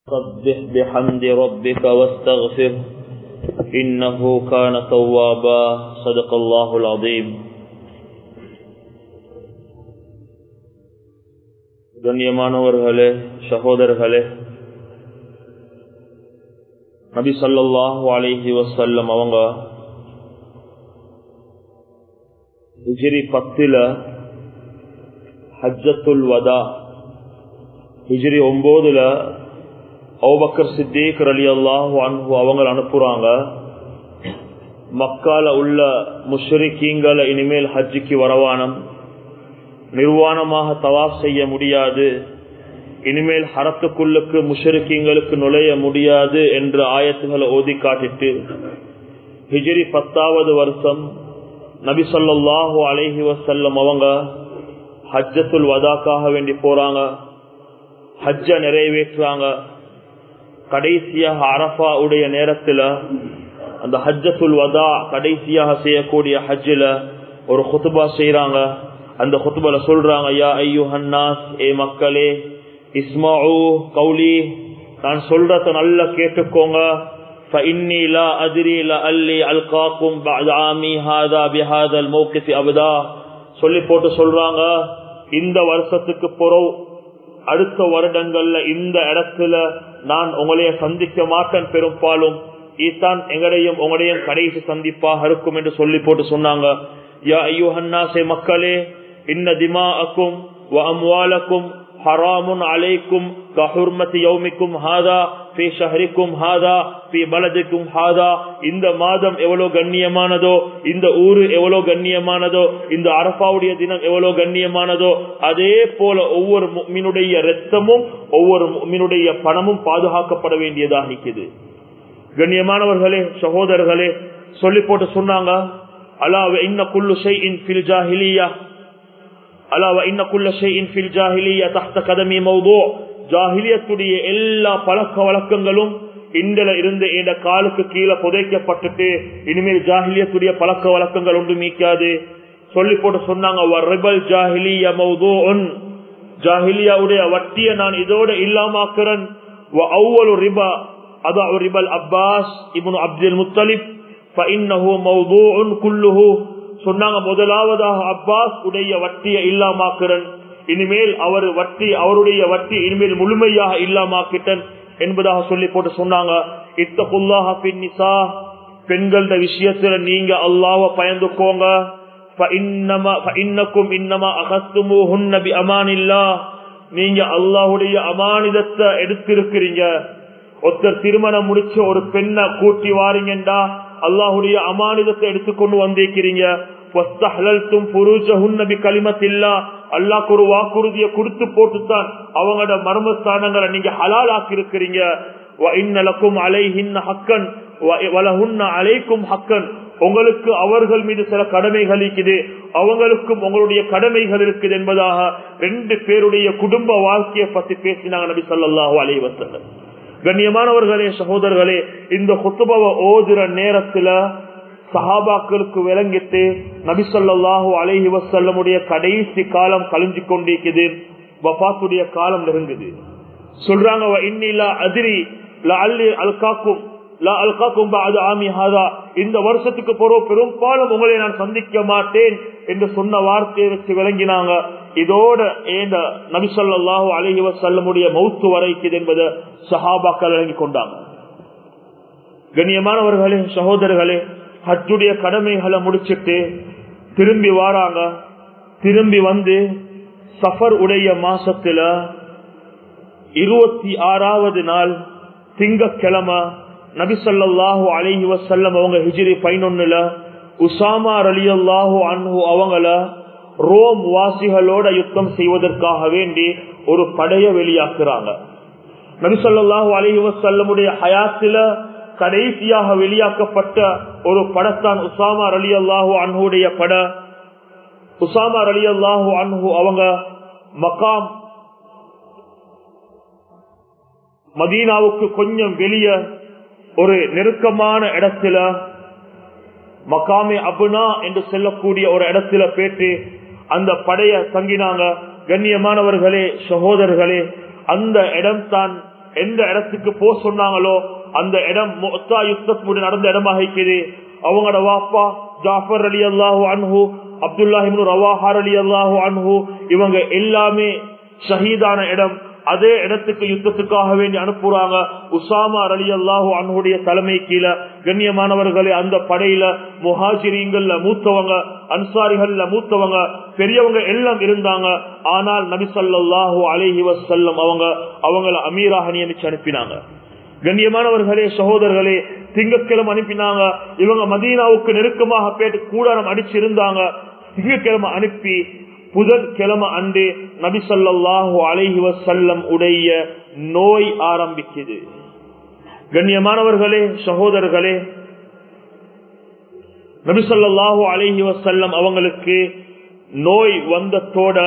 سبح بحمد ربك واستغفر إنه كان توابا صدق الله العظيم கண்ணியமானவர்களே சகோதரர்களே நபி சல்லாஹூ அலிஹி வசல்லம் அவங்க ஹிஜிரி பத்துல ஹஜ்ஜத்துல் வதா ஹிஜிரி ஒன்பதுல அவுபக்கர் சித்தீக் அலி அல்லாஹு அன்பு அவங்க அனுப்புறாங்க மக்கால உள்ள முஷ்ரிக்கீங்களை இனிமேல் ஹஜ்ஜிக்கு வரவானம் நிர்வாணமாக தவாப் செய்ய முடியாது இனிமேல் ஹரத்துக்குள்ளுக்கு முஷரிக்கீங்களுக்கு நுழைய முடியாது என்ற ஆயத்துகளை ஓதி காட்டிட்டு ஹிஜிரி பத்தாவது வருஷம் நபி சொல்லாஹு அலஹி வசல்லம் அவங்க ஹஜ்ஜத்துல் வதாக்காக வேண்டி போறாங்க ஹஜ்ஜ நிறைவேற்றுறாங்க கடைசியாக அரபா உடைய நேரத்தில் அந்த ஹஜ்ஜத்துல் வதா கடைசியாக செய்யக்கூடிய ஹஜ்ஜில் ஒரு குத்துபா செய்யறாங்க அந்த குத்துபல சொல்றாங்க யா ஐயோ ஹன்னாஸ் ஏ மக்களே இஸ்மாவு கௌலி நான் சொல்றத நல்லா கேட்டுக்கோங்க فإني لا أدري لألي ألقاكم بعد عامي هذا بهذا الموقف أبدا சொல்லி போட்டு சொல்றாங்க இந்த வருஷத்துக்கு பிறகு அடுத்த வருடங்கள்ல இந்த இடத்துல நான் உங்களைய சந்திக்க மாட்டேன் பெரும்பாலும் ஈத்தான் எங்களையும் உங்களையும் கடைசி சந்திப்பாக இருக்கும் என்று சொல்லி போட்டு சொன்னாங்க யா ஐயோ ஹன்னாசே மக்களே இன்ன திமாஅக்கும் வ அம்வாலக்கும் ஹராமுன் அலைக்கும் கஹுர்மதி யௌமிக்கும் ஹாதா ஃபி ஷஹரிக்கும் ஹாதா ஃபி பலதிக்கும் ஹாதா இந்த மாதம் எவ்வளவு கண்ணியமானதோ இந்த ஊரு எவ்வளவு கண்ணியமானதோ இந்த அரபாவுடைய தினம் எவ்வளவு கண்ணியமானதோ அதே போல ஒவ்வொரு மீனுடைய ரத்தமும் ஒவ்வொரு மீனுடைய பணமும் பாதுகாக்கப்பட வேண்டியதாக இருக்குது கண்ணியமானவர்களே சகோதரர்களே சொல்லி போட்டு சொன்னாங்க அலாவ இன்ன குல்லு ஷைஇன் ஃபில் ஜாஹிலியா அலாவ இன்ன குல்ல ஷைஇன் ஃபில் ஜாஹிலியா தஹ்த கதமி மௌது ஜாஹிலியத்துடைய எல்லா பழக்க வழக்கங்களும் இண்டல இருந்து இந்த காலுக்கு கீழே புதைக்கப்பட்டுட்டு இனிமேல் ஜாஹிலியத்துடைய பழக்க வழக்கங்கள் ஒன்று மீக்காது சொல்லி போட்டு சொன்னாங்க ஜாஹிலியா மௌதுன் ஜாஹிலியாவுடைய வட்டியை நான் இதோட இல்லாமாக்குறேன் ரிபா அதான் ரிபல் அப்பாஸ் இப்னு அப்துல் முத்தலிப் فإنه موضوع كله சொன்னாங்க முதலாவதாக அப்பாஸ் உடைய வட்டியை இல்லாமாக்குறன் இனிமேல் அவர் வட்டி அவருடைய வட்டி இனிமேல் முழுமையாக இல்லாமாக்கிட்டன் என்பதாக சொல்லி போட்டு சொன்னாங்க இத்தகுல்லாஹ பின்னிசா பெண்கள விஷயத்துல நீங்க அல்லாஹ பயந்துக்கோங்க நீங்க அல்லாஹுடைய அமானிதத்தை எடுத்திருக்கிறீங்க ஒருத்தர் திருமணம் முடிச்ச ஒரு பெண்ணை கூட்டி வாரீங்கண்டா அல்லாஹுடைய அமானிதத்தை எடுத்துக்கொண்டு வந்திருக்கிறீங்க அல்லாக்கு ஒரு வாக்குறுதியை கொடுத்து போட்டுத்தான் அவங்களோட மர்மஸ்தானங்களை நீங்க ஹலால் ஆக்கி இருக்கிறீங்க அலைக்கும் ஹக்கன் உங்களுக்கு அவர்கள் மீது சில கடமைகள் இருக்குது அவங்களுக்கும் உங்களுடைய கடமைகள் இருக்குது என்பதாக ரெண்டு பேருடைய குடும்ப வாழ்க்கையை பத்தி பேசினாங்க நபி சொல்லாஹு அலைவசல்லம் கண்ணியமானவர்களே சகோதரர்களே இந்த குத்துபவ ஓதுற நேரத்துல சஹாபாக்களுக்கு விளங்கிட்டு நபிசல்லாஹூ அலஹி வசல்லமுடைய கடைசி காலம் கழிஞ்சு கொண்டிருக்குது வபாத்துடைய காலம் நெருங்குது சொல்றாங்க அதிரி அல்காக்கும் இந்த வருஷத்துக்கு பிறகு பெரும்பாலும் உங்களை நான் சந்திக்க மாட்டேன் என்று சொன்ன வார்த்தையை வச்சு விளங்கினாங்க இதோட ஏந்த நபிசல்லாஹு அலஹி வசல்லமுடைய மௌத்து வரைக்குது என்பதை சஹாபாக்கள் விளங்கி கொண்டாங்க கண்ணியமானவர்களே சகோதரர்களே ஹஜ்ஜுடைய கடமைகளை முடிச்சிட்டு திரும்பி வாராங்க திரும்பி வந்து சஃபர் உடைய மாசத்துல இருபத்தி ஆறாவது நாள் திங்கக்கிழமை நபிசல்லாஹு அலஹி வசல்லம் அவங்க ஹிஜிரி பதினொன்னுல உசாமா அலி அல்லாஹு அன்ஹு அவங்கள ரோம் வாசிகளோட யுத்தம் செய்வதற்காக வேண்டி ஒரு படைய வெளியாக்குறாங்க நபிசல்லாஹு அலஹி வசல்லமுடைய ஹயாத்தில கடைசியாக வெளியாக்கப்பட்ட ஒரு படத்தான் உசாமா அலி அல்லாஹு அன்ஹுடைய பட உசாமா அலி அல்லாஹு அன்ஹு அவங்க மகாம் மதீனாவுக்கு கொஞ்சம் வெளியே ஒரு நெருக்கமான இடத்துல மகாமே அபுனா என்று சொல்லக்கூடிய ஒரு இடத்துல பேட்டு அந்த படைய தங்கினாங்க கண்ணியமானவர்களே சகோதரர்களே அந்த இடம் தான் எந்த இடத்துக்கு போ சொன்னாங்களோ அந்த இடம் மொத்தா யுத்தத்துடைய நடந்த இடமாக இருக்குது அவங்களோட வாப்பா ஜாஃபர் அலி அல்லாஹு அன்ஹு அப்துல்லாஹிம் ரவாஹார் அலி அல்லாஹு அன்ஹு இவங்க எல்லாமே ஷஹீதான இடம் அதே இடத்துக்கு யுத்தத்துக்காக வேண்டி அனுப்புறாங்க உசாமா அலி அல்லாஹு அன்ஹுடைய தலைமை கீழே கண்ணியமானவர்களே அந்த படையில முஹாஜிரிங்கள்ல மூத்தவங்க அன்சாரிகள்ல மூத்தவங்க பெரியவங்க எல்லாம் இருந்தாங்க ஆனால் நபிசல்லாஹு அலிஹி வசல்லம் அவங்க அவங்கள அமீராக நியமிச்சு அனுப்பினாங்க கண்ணியமானவர்களே சகோதரர்களே திங்கட்கிழமை அனுப்பினாங்க இவங்க மதீனாவுக்கு நெருக்கமாக பேட்டு கூடாரம் அடிச்சிருந்தாங்க திங்கட்கிழமை அனுப்பி புதன்கிழமை அன்று நபிசல்லாஹு அலைஹி வசல்லம் உடைய நோய் ஆரம்பிக்குது கண்ணியமானவர்களே சகோதரர்களே நபிசல்லாஹு அலைஹி வசல்லம் அவங்களுக்கு நோய் வந்தத்தோட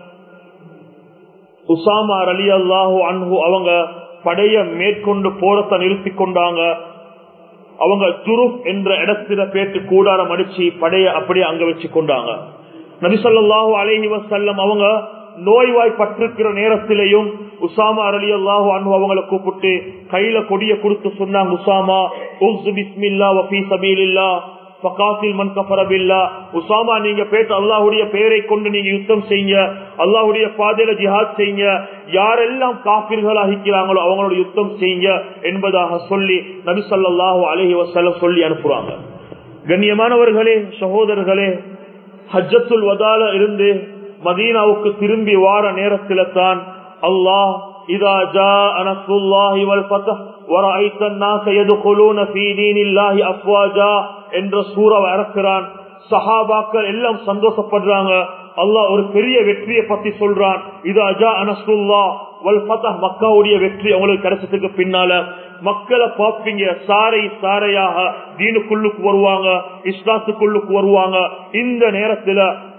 உசாமா அலி அல்லாஹு அன்ஹு அவங்க படைய மேற்கொண்டு போரத்தை நிறுத்தி கொண்டாங்க அவங்க துருப் என்ற இடத்துல பேட்டு கூடாரம் அடிச்சு படைய அப்படியே அங்க வச்சு கொண்டாங்க நபிசல்லாஹு அலஹி வசல்லம் அவங்க நோய்வாய் பற்றிருக்கிற நேரத்திலையும் உசாமா அலி அல்லாஹு அன்பு அவங்களை கூப்பிட்டு கையில கொடிய கொடுத்து சொன்னாங்க உசாமா பிஸ்மில்லா வபி சபீலில்லா பகாசில் மன் கபரபில்லா உசாமா நீங்க பேட்டு அல்லாஹுடைய பெயரை கொண்டு நீங்க யுத்தம் செய்யுங்க அல்லாஹுடைய பாதையில ஜிஹாத் செய்யுங்க யாரெல்லாம் காப்பிர்கள் அகிக்கிறாங்களோ அவங்களோட யுத்தம் செய்யுங்க என்பதாக சொல்லி நபி சொல்லாஹு அலஹி வசல்லம் சொல்லி அனுப்புறாங்க கண்ணியமானவர்களே சகோதரர்களே ஹஜ்ஜத்துல் வதால இருந்து மதீனாவுக்கு திரும்பி வார நேரத்தில தான் அல்லாஹ் இதா ஜா அனசுல்லாஹி வல் ஃபத்ஹ் ورأيت الناس يدخلون في دين الله أفواجا என்ற சூறாவை இறக்குறான் சஹாபாக்கள் எல்லாம் சந்தோஷப்படுறாங்க அல்லாஹ் ஒரு பெரிய வெற்றியை பத்தி சொல்றான் இது அஜா அனசுல்லா வல் ஃபதஹ் மக்காவுடைய வெற்றி அவங்களுக்கு கிடைச்சதுக்கு பின்னால மக்களை பார்ப்பீங்க சாரை சாரையாக தீனுக்குள்ளுக்கு வருவாங்க இஸ்லாத்துக்குள்ளுக்கு வருவாங்க இந்த நேரத்துல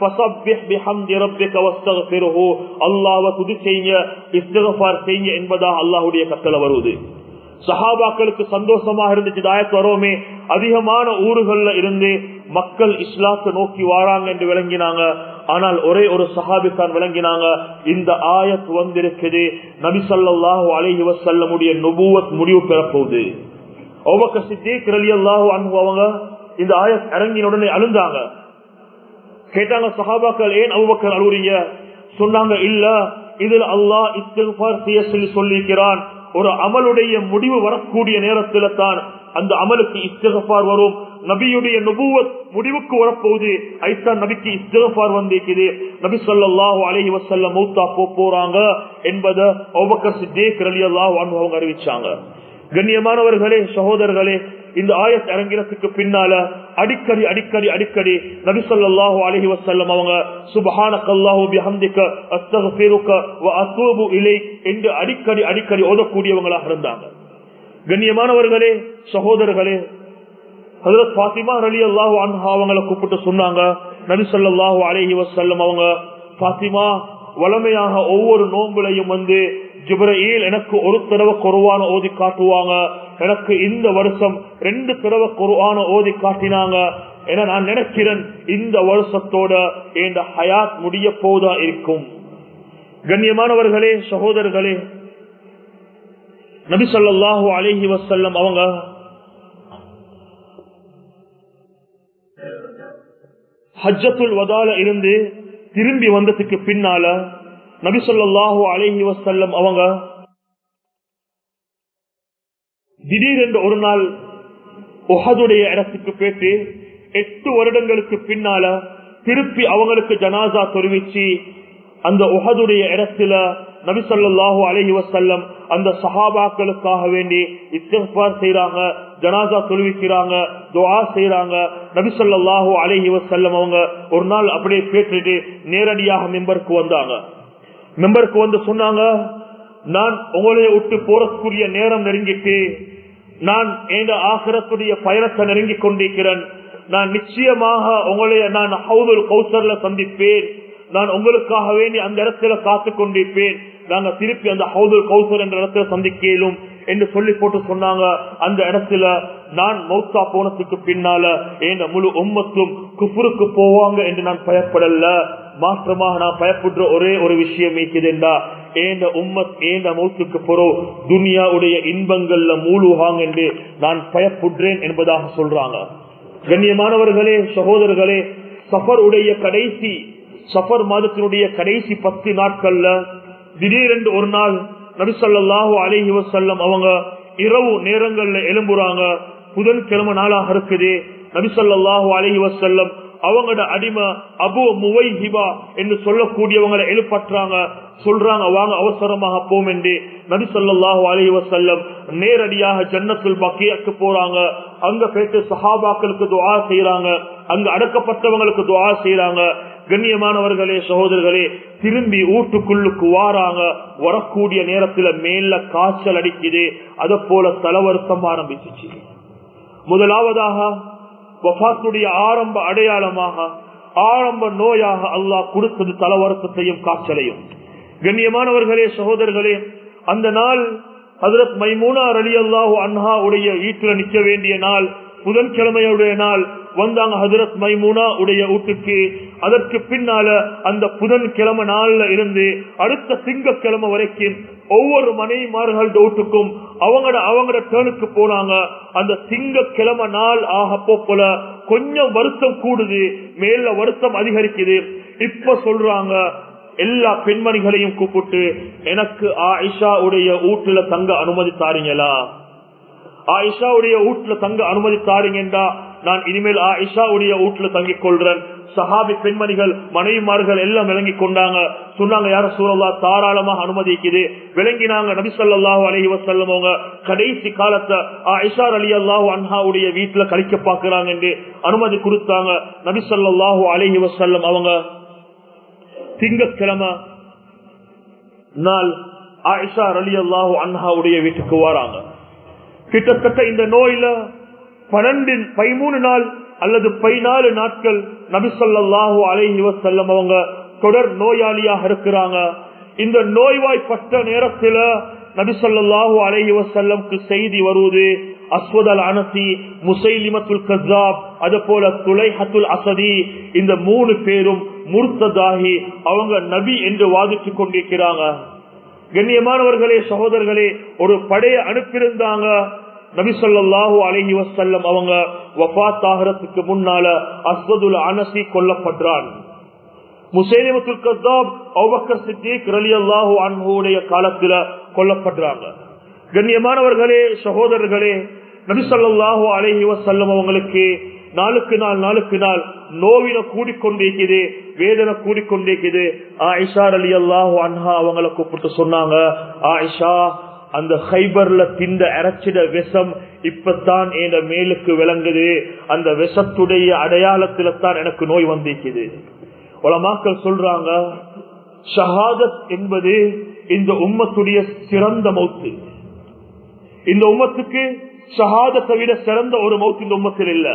அல்லாவை துதி செய்யுங்க இஸ்தகபார் செய்யுங்க என்பதாக அல்லாஹுடைய கட்டளை வருவது சஹாபாக்களுக்கு சந்தோஷமாக இருந்துச்சு தாயத்து வரோமே அதிகமான ஊர்கள்ல இருந்து மக்கள் இஸ்லாத்தை நோக்கி வாராங்க என்று விளங்கினாங்க ஆனால் ஒரே ஒரு சஹாபித்தான் விளங்கினாங்க இந்த ஆயத் வந்திருக்குது நபிசல்லாஹு அலஹி வசல்லமுடைய நுபுவத் முடிவு பெறப்போகுது ஒவ்வொரு சித்தீக் ரலி அல்லாஹு அவங்க இந்த ஆயத் இறங்கின உடனே அழுந்தாங்க கேட்டாங்க சஹாபாக்கள் ஏன் அவ்வக்கர் அழுவுறீங்க சொன்னாங்க இல்ல இதில் அல்லாஹ் இஸ்திஃபார் செய்ய சொல்லி சொல்லியிருக்கிறான் ஒரு அமலுடைய முடிவு வரக்கூடிய நேரத்தில தான் அந்த அமலுக்கு இஸ்திகபார் வரும் நபியுடைய நுபுவத் முடிவுக்கு வரப்போகுது ஐத்தான் நபிக்கு இஸ்திகபார் வந்திருக்குது நபி சொல்லாஹு அலஹி வசல்ல மூத்தா போறாங்க என்பதை ஒவ்வொரு சித்தேக் அலி அல்லாஹ் அவங்க அறிவிச்சாங்க கண்ணியமானவர்களே சகோதரர்களே இந்த ஆயத் இறங்கிறதுக்கு பின்னால அடிக்கடி அடிக்கடி அடிக்கடி நபிசல்லாஹு அலஹி வசல்லம் அவங்க சுபஹான கல்லாஹு பிஹம்திக்க அஸ்தகபிருக்க அத்தூபு இலை என்று அடிக்கடி அடிக்கடி ஓதக்கூடியவங்களாக இருந்தாங்க கண்ணியமானவர்களே சகோதரர்களே ஹசரத் பாத்திமா அலி அல்லாஹு அன்ஹா அவங்களை கூப்பிட்டு சொன்னாங்க நபி சொல்லாஹு அலஹி வசல்லம் அவங்க பாத்திமா வளமையாக ஒவ்வொரு நோம்புலையும் வந்து ஜிப்ரீல் எனக்கு ஒரு தடவை குருவான ஓதி காட்டுவாங்க எனக்கு இந்த வருஷம் ரெண்டு தடவை குருவான ஓதி காட்டினாங்க என நான் நினைக்கிறேன் இந்த வருஷத்தோட என் ஹயாத் முடிய போதா இருக்கும் கண்ணியமானவர்களே சகோதரர்களே நபி சொல்லாஹு அலஹி வசல்லம் அவங்க ஹஜ்ஜத்துல் வதால இருந்து திரும்பி வந்ததுக்கு பின்னால நபி சொல்லாஹு அலஹி வசல்லம் அவங்க திடீரென்று ஒரு நாள் உஹதுடைய இடத்துக்கு போயிட்டு எட்டு வருடங்களுக்கு பின்னால திருப்பி அவங்களுக்கு ஜனாசா தெரிவிச்சு அந்த உஹதுடைய இடத்துல நபிசல்லாஹு அலஹி வசல்லம் அந்த சஹாபாக்களுக்காக வேண்டி இஸ்திஃபார் செய்யறாங்க ஜனாசா தொழுவிக்கிறாங்க துவா செய்யறாங்க நபிசல்லாஹு அலஹி வசல்லம் அவங்க ஒரு நாள் அப்படியே கேட்டுட்டு நேரடியாக மெம்பருக்கு வந்தாங்க மெம்பருக்கு வந்து சொன்னாங்க நான் உங்களைய விட்டு போறதுக்குரிய நேரம் நெருங்கிட்டு நான் எந்த ஆசிரத்துடைய பயணத்தை நெருங்கி கொண்டிருக்கிறேன் நான் நிச்சயமாக உங்களைய நான் ஹவுதுல் கௌசர்ல சந்திப்பேன் நான் உங்களுக்காக வேண்டி அந்த இடத்துல காத்து கொண்டிருப்பேன் நாங்க திருப்பி அந்த ஹவுதுல் கௌசர் என்ற இடத்துல சந்திக்கலும் என்று சொல்லி போட்டு சொன்னாங்க அந்த இடத்துல நான் மௌத்தா போனதுக்கு பின்னால என் முழு உம்மத்தும் குப்புருக்கு போவாங்க என்று நான் பயப்படல மாற்றமாக நான் பயப்படுற ஒரே ஒரு விஷயம் இருக்குதுண்டா ஏண்ட உம்மத் ஏண்ட மௌத்துக்கு பொறோ துனியாவுடைய இன்பங்கள்ல மூழ்குவாங்க என்று நான் பயப்படுறேன் என்பதாக சொல்றாங்க கண்ணியமானவர்களே சகோதரர்களே சஃபர் உடைய கடைசி சஃபர் மாதத்தினுடைய கடைசி பத்து நாட்கள்ல திடீரென்று ஒரு நாள் நபிசல்லாஹு அலிஹி வசல்லம் அவங்க இரவு நேரங்கள்ல எழும்புறாங்க புதன்கிழமை நாளாக இருக்குது நபிசல்லாஹு அலிஹி வசல்லம் அவங்களோட அடிமை அபு முவை ஹிபா என்று சொல்லக்கூடியவங்களை எழுப்பற்றாங்க சொல்றாங்க வாங்க அவசரமாக போம் என்று நபி சொல்லாஹு அலி வசல்லம் நேரடியாக ஜன்னத்துல் பக்கியாக்கு போறாங்க அங்க போயிட்டு சஹாபாக்களுக்கு துவா செய்யறாங்க அங்க அடக்கப்பட்டவங்களுக்கு துவா செய்யறாங்க கண்ணியமானவர்களே சகோதரர்களே திரும்பி வீட்டுக்குள்ளுக்கு வாராங்க வரக்கூடிய நேரத்துல மேல காய்ச்சல் அடிக்குது அத போல தலவருத்தம் ஆரம்பிச்சிச்சு முதலாவதாக வஃத்துடைய ஆரம்ப அடையாளமாக ஆரம்ப நோயாக அல்லாஹ் கொடுத்தது தலவருத்தத்தையும் காய்ச்சலையும் கண்ணியமானவர்களே சகோதரர்களே அந்த நாள் ஹதரத் மைமூனா அலி அல்லாஹூ அன்ஹா உடைய வீட்டில் நிற்க வேண்டிய நாள் புதன்கிழமையுடைய நாள் வந்தாங்க ஹதரத் மைமூனா உடைய வீட்டுக்கு அதற்கு பின்னால அந்த புதன்கிழமை நாள்ல இருந்து அடுத்த திங்கக்கிழமை வரைக்கும் ஒவ்வொரு மனைவிமார்கள் வீட்டுக்கும் அவங்களோட அவங்களோட டேர்னுக்கு போனாங்க அந்த திங்கக்கிழமை நாள் ஆக போல கொஞ்சம் வருத்தம் கூடுது மேல வருத்தம் அதிகரிக்குது இப்ப சொல்றாங்க எல்லா பெண்மணிகளையும் கூப்பிட்டு எனக்கு ஆயிஷா உடைய வீட்டுல தங்க அனுமதி தாரீங்களா ஆயிஷாவுடைய வீட்டுல தங்க அனுமதி தாரீங்கன்றா நான் இனிமேல் ஆயிஷாவுடைய வீட்டுல தங்கிக் கொள்றேன் சஹாபி பெண்மணிகள் மனைவிமார்கள் எல்லாம் விளங்கி கொண்டாங்க சொன்னாங்க யார சூழலா தாராளமாக அனுமதிக்குது விளங்கினாங்க நபிசல்லாஹு அலஹி வசல்லம் அவங்க கடைசி காலத்தை ஐஷார் அலி அல்லாஹு அன்ஹாவுடைய வீட்டுல கழிக்க பாக்குறாங்க என்று அனுமதி கொடுத்தாங்க நபிசல்லாஹு அலஹி வசல்லம் அவங்க திங்கக்கிழமை நாள் ஆயிஷா அலி அல்லாஹு அன்ஹாவுடைய வீட்டுக்கு வராங்க கிட்டத்தட்ட இந்த நோயில பன்னெண்டு பதிமூணு நாள் அல்லது பதினாலு நாட்கள் நபிசல்லாஹு அலைஹி வசல்லம் அவங்க தொடர் நோயாளியாக இருக்கிறாங்க இந்த நோய்வாய்ப்பட்ட நேரத்துல நபிசல்லாஹு அலைஹி வசல்லம்க்கு செய்தி வருவது அஸ்வதல் அனசி முசைலிமத்துல் கசாப் அது போல துளைஹத்துல் அசதி இந்த மூணு பேரும் முர்த்ததாகி அவங்க நபி என்று வாதிட்டுக் கொண்டிருக்கிறாங்க கண்ணியமானவர்களே சகோதரர்களே ஒரு படைய அனுப்பியிருந்தாங்க நபி சொல்லாஹு அலஹி வசல்லம் அவங்க வபாத் ஆகிறதுக்கு முன்னால அஸ்வதுல் அனசி கொல்லப்படுறான் முசேலிமத்துல் கசாப் அவ்வக்கர் சித்திக் ரலி அல்லாஹூ அன்ஹுடைய காலத்துல கொல்லப்படுறாங்க கண்ணியமானவர்களே சகோதரர்களே நபி சொல்லாஹு அலஹி வசல்லம் அவங்களுக்கு நாளுக்கு நாள் நாளுக்கு நாள் நோவின கூடிக்கொண்டிருக்குது வேதனை கூடிக்கொண்டிருக்குது ஆயிஷா அலி அல்லாஹு அன்ஹா அவங்களை கூப்பிட்டு சொன்னாங்க ஆயிஷா அந்த ஹைபர்ல திண்ட அரைச்சிட விஷம் இப்பத்தான் என் மேலுக்கு விளங்குது அந்த விஷத்துடைய அடையாளத்துல தான் எனக்கு நோய் வந்திருக்குது உலமாக்கள் சொல்றாங்க ஷஹாதத் என்பது இந்த உம்மத்துடைய சிறந்த மௌத்து இந்த உம்மத்துக்கு ஷஹாதத்தை விட சிறந்த ஒரு மௌத்து இந்த உம்மத்தில் இல்ல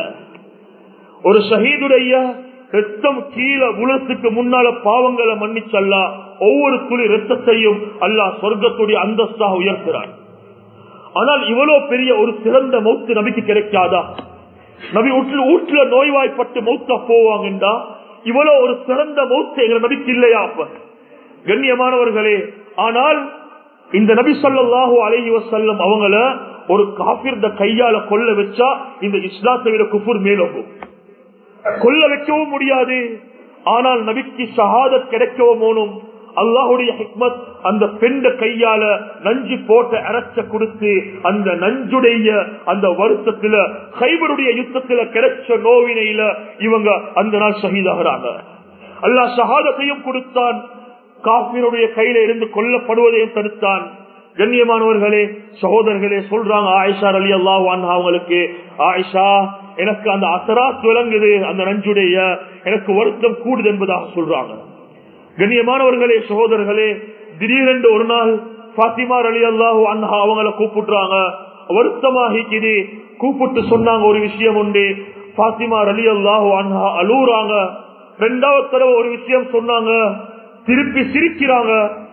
ஒரு ஷஹீதுடைய ரத்தம் கீழே உலகத்துக்கு முன்னால பாவங்களை மன்னிச்சல்லா ஒவ்வொரு துளி ரத்தத்தையும் அல்லாஹ் சொர்க்கத்துடைய அந்தஸ்தாக உயர்த்துறான் ஆனால் இவ்வளவு பெரிய ஒரு சிறந்த மௌத்து நபிக்கு கிடைக்காதா நபி வீட்டுல வீட்டுல நோய்வாய்ப்பட்டு மௌத்தா போவாங்கன்றா இவ்வளவு ஒரு சிறந்த மௌத்து எங்க நபிக்கு இல்லையா அப்ப கண்ணியமானவர்களே ஆனால் இந்த நபி சொல்லாஹு அலஹி வசல்லம் அவங்கள ஒரு காபிர்த கையால கொல்ல வச்சா இந்த இஸ்லாத்தை விட குஃபுர் மேலோகும் கொல்ல வைக்கவும் முடியாது ஆனால் நபிக்கு ஷஹாதத் கிடைக்கவும் போனும் அல்லாஹுடைய ஹிக்மத் அந்த பெண்ட கையால நஞ்சு போட்ட அரைச்ச கொடுத்து அந்த நஞ்சுடைய அந்த வருத்தத்துல ஹைபருடைய யுத்தத்துல கிடைச்ச நோவினையில இவங்க அந்த நாள் ஷஹீதாகிறாங்க அல்லாஹ் ஷஹாதத்தையும் கொடுத்தான் காபிருடைய கையில இருந்து கொல்லப்படுவதையும் தடுத்தான் கண்ணியமானவர்களே சகோதரர்களே சொல்றாங்க ஆயிஷா அலி அல்லாஹ் அவங்களுக்கு ஆயிஷா எனக்கு அந்த அசராத் விளங்குது அந்த நஞ்சுடைய எனக்கு வருத்தம் கூடுது என்பதாக சொல்றாங்க கண்ணியமானவர்களே சகோதரர்களே திடீரென்று ஒரு நாள் பாத்திமா அலி அல்லாஹூ அண்ணா அவங்கள கூப்பிடுறாங்க வருத்தமாகிக்குது கூப்பிட்டு சொன்னாங்க ஒரு விஷயம் உண்டு பாத்திமா அலி அல்லாஹூ அண்ணா அழுகுறாங்க ரெண்டாவது தடவை ஒரு விஷயம் சொன்னாங்க திருப்பி சிரிக்கிறாங்க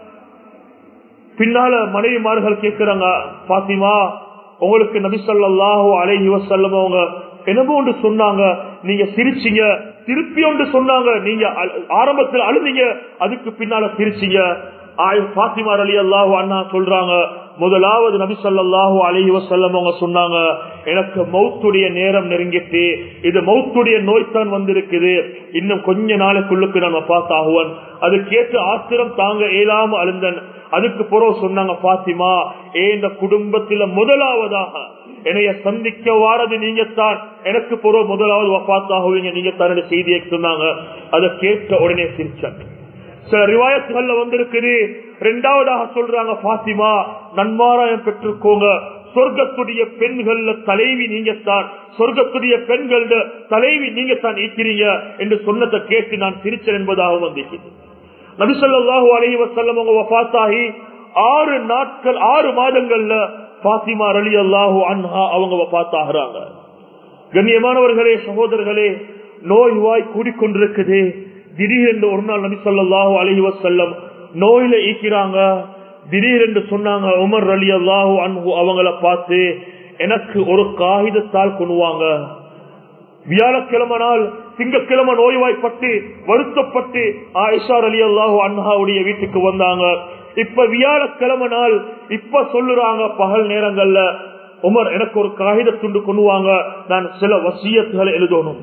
பின்னால மனைவிமார்கள் கேட்கிறாங்க பாத்திமா உங்களுக்கு நபிசல்லாஹோ அலைஹி வசல்லம் அவங்க என்னமோ ஒன்று சொன்னாங்க நீங்க சிரிச்சீங்க திருப்பி ஒன்று சொன்னாங்க நீங்க ஆரம்பத்தில் அழுந்தீங்க அதுக்கு பின்னால சிரிச்சீங்க பாத்திமா அலி அல்லாஹு அண்ணா சொல்றாங்க முதலாவது நபி சொல்லாஹு அலஹி வசல்லம் அவங்க சொன்னாங்க எனக்கு மௌத்துடைய நேரம் நெருங்கிட்டு இது மௌத்துடைய நோய்தான் வந்திருக்குது இன்னும் கொஞ்ச நாளைக்குள்ளுக்கு நான் பார்த்தாகுவன் அது கேட்டு ஆத்திரம் தாங்க இயலாம அழுந்தன் அதுக்கு பிறகு சொன்னாங்க பாத்திமா ஏ இந்த குடும்பத்தில முதலாவதாக என்னைய சந்திக்க வாரது நீங்க தான் எனக்கு பிறகு முதலாவது வப்பாத்தாகுவீங்க நீங்க தான் செய்தியை சொன்னாங்க அதை கேட்ட உடனே சிரிச்சாங்க சில ரிவாயத்துகள்ல வந்திருக்குது ரெண்டாவதாக சொல்றாங்க பாத்திமா நன்மாராயம் பெற்றுக்கோங்க சொர்க்கத்துடைய பெண்கள்ல தலைவி நீங்கத்தான் சொர்க்கத்துடைய பெண்கள தலைவி நீங்கத்தான் இருக்கிறீங்க என்று சொன்னதை கேட்டு நான் சிரிச்சேன் என்பதாக வந்திருக்கிறது நபிசல்லாஹு அலஹி வசல்லம் அவங்க வபாத்தாகி ஆறு நாட்கள் ஆறு மாதங்கள்ல பாத்திமா அலி அல்லாஹு அன்ஹா அவங்க வபாத்தாகிறாங்க கண்ணியமானவர்களே சகோதரர்களே நோய் வாய் கூடிக்கொண்டிருக்குது திடீரென்று ஒரு நாள் நபி சொல்லாஹு அலஹி வசல்லம் நோயில ஈக்கிறாங்க திடீரென்று சொன்னாங்க உமர் அலி அல்லாஹு அன்ஹு அவங்கள பார்த்து எனக்கு ஒரு காகிதத்தால் கொண்டுவாங்க வியாழக்கிழமை நாள் திங்கக்கிழமை நோய்வாய்ப்பட்டு வருத்தப்பட்டு ஆயிஷார் அலி அல்லாஹு அன்ஹாவுடைய வீட்டுக்கு வந்தாங்க இப்ப வியாழக்கிழமை நாள் இப்ப சொல்லுறாங்க பகல் நேரங்கள்ல உமர் எனக்கு ஒரு காகித துண்டு கொண்டுவாங்க நான் சில வசியத்துகளை எழுதணும்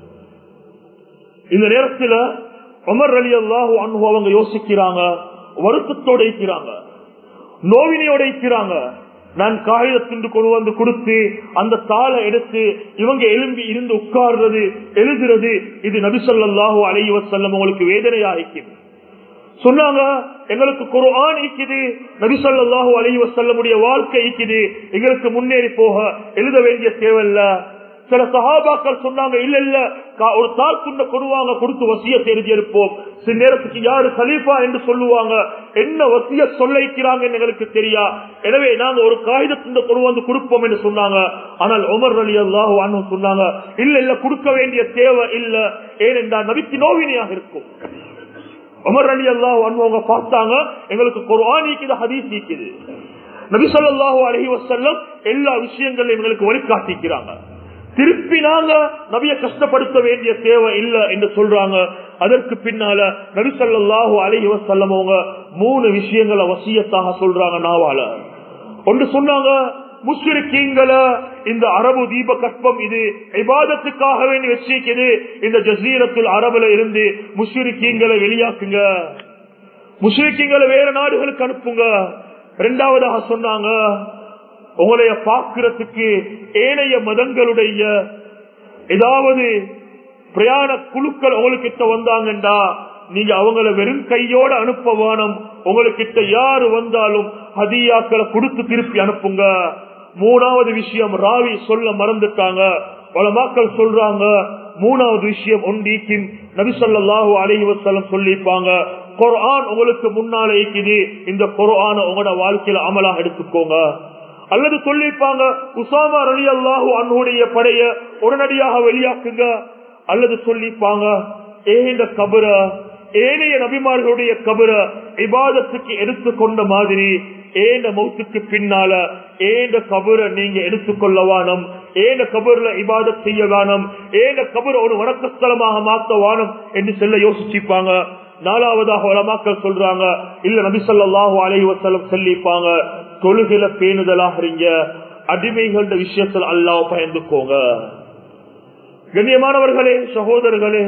இந்த நேரத்துல உமர் அலி அல்லாஹு அன்ஹு அவங்க யோசிக்கிறாங்க வருத்தத்தோட இருக்கிறாங்க நோவினையோட இருக்கிறாங்க நான் காகிதத்துண்டு கொண்டு வந்து கொடுத்து அந்த தாளை எடுத்து இவங்க எலும்பி இருந்து உட்கார்றது எழுதுறது இது நபிசல்லாஹு அலைவ செல்லம் உங்களுக்கு வேதனையாகிக்கும் சொன்னாங்க எங்களுக்கு குரான் ஈக்குது நபிசல்லாஹு அலைவ செல்லமுடைய வாழ்க்கை ஈக்குது எங்களுக்கு முன்னேறி போக எழுத வேண்டிய தேவையில்ல சில சகாபாக்கள் சொன்னாங்க இல்ல இல்ல ஒரு தாள் துண்ட கொடுவாங்க கொடுத்து வசிய எழுதி இருப்போம் சில நேரத்துக்கு யாரு கலீஃபா என்று சொல்லுவாங்க என்ன வசிய சொல்லிக்கிறாங்க எங்களுக்கு தெரியா எனவே நாங்க ஒரு காகித துண்ட கொண்டு வந்து கொடுப்போம் என்று சொன்னாங்க ஆனால் உமர் அலி அல்லாஹ் சொன்னாங்க இல்ல இல்ல கொடுக்க வேண்டிய தேவை இல்ல ஏனென்றால் நபிக்கு நோவினையாக இருக்கும் உமர் அலி அல்லாஹ் அவங்க பார்த்தாங்க எங்களுக்கு குர்ஆன் ஈக்குது ஹதீஸ் ஈக்குது நபி சொல்லாஹு அலஹி வசல்லம் எல்லா விஷயங்களையும் எங்களுக்கு வழிகாட்டிக்கிறாங்க திருப்பி நாங்க நபிய கஷ்டப்படுத்த வேண்டிய தேவை இல்ல என்று சொல்றாங்க அதற்கு பின்னால நபிசல்லாஹு அலஹி வசல்லம் அவங்க மூணு விஷயங்களை வசியத்தாக சொல்றாங்க நாவால ஒன்று சொன்னாங்க முஸ்லிக்கீங்களை இந்த அரபு தீப கற்பம் இது விவாதத்துக்காக வேண்டி வச்சிருக்குது இந்த ஜசீரத்துல் அரபுல இருந்து முஸ்லிக்கீங்களை வெளியாக்குங்க முஸ்லிக்கீங்களை வேற நாடுகளுக்கு அனுப்புங்க இரண்டாவதாக சொன்னாங்க உங்களைய பார்க்கிறதுக்கு ஏனைய மதங்களுடைய ஏதாவது பிரயாண குழுக்கள் உங்களுக்கிட்ட வந்தாங்கண்டா நீங்க அவங்கள வெறும் கையோட அனுப்ப வேணும் உங்களுக்கிட்ட யாரு வந்தாலும் ஹதியாக்களை கொடுத்து திருப்பி அனுப்புங்க மூணாவது விஷயம் ராவி சொல்ல மறந்துட்டாங்க பல மக்கள் சொல்றாங்க மூணாவது விஷயம் ஒன்றிக்கின் நபிசல்லாஹு அலஹி வசல்லம் சொல்லிப்பாங்க குரான் உங்களுக்கு முன்னாலே இருக்குது இந்த குரான உங்களோட வாழ்க்கையில அமலாக எடுத்துக்கோங்க அல்லது சொல்லிப்பாங்க உசாமா அலி அல்லாஹு அன்னுடைய படைய உடனடியாக வெளியாக்குங்க அல்லது சொல்லிப்பாங்க ஏந்த கபர ஏனைய நபிமார்களுடைய கபர இபாதத்துக்கு எடுத்துக்கொண்ட மாதிரி ஏந்த மௌத்துக்கு பின்னால ஏந்த கபரை நீங்க எடுத்துக்கொள்ள வானம் ஏந்த கபர்ல இபாதத் செய்ய வானம் ஏந்த கபர் ஒரு வணக்கஸ்தலமாக மாத்த வானம் என்று சொல்ல யோசிச்சுப்பாங்க நாலாவதாக உலமாக்கள் சொல்றாங்க இல்ல நபிசல்லாஹு அலை வசலம் சொல்லிப்பாங்க தொழுகில பேணுதலாகிறீங்க அடிமைகள விஷயத்தில் அல்லாஹ் பயந்துக்கோங்க கண்ணியமானவர்களே சகோதரர்களே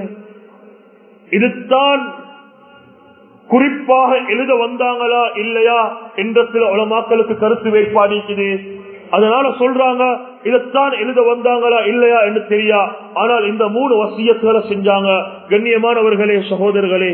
இதுதான் குறிப்பாக எழுத வந்தாங்களா இல்லையா என்ற சில உலமாக்களுக்கு கருத்து வேட்பாடு இருக்குது அதனால சொல்றாங்க இதைத்தான் எழுத வந்தாங்களா இல்லையா என்று தெரியா ஆனால் இந்த மூணு வசியத்துகளை செஞ்சாங்க கண்ணியமானவர்களே சகோதரர்களே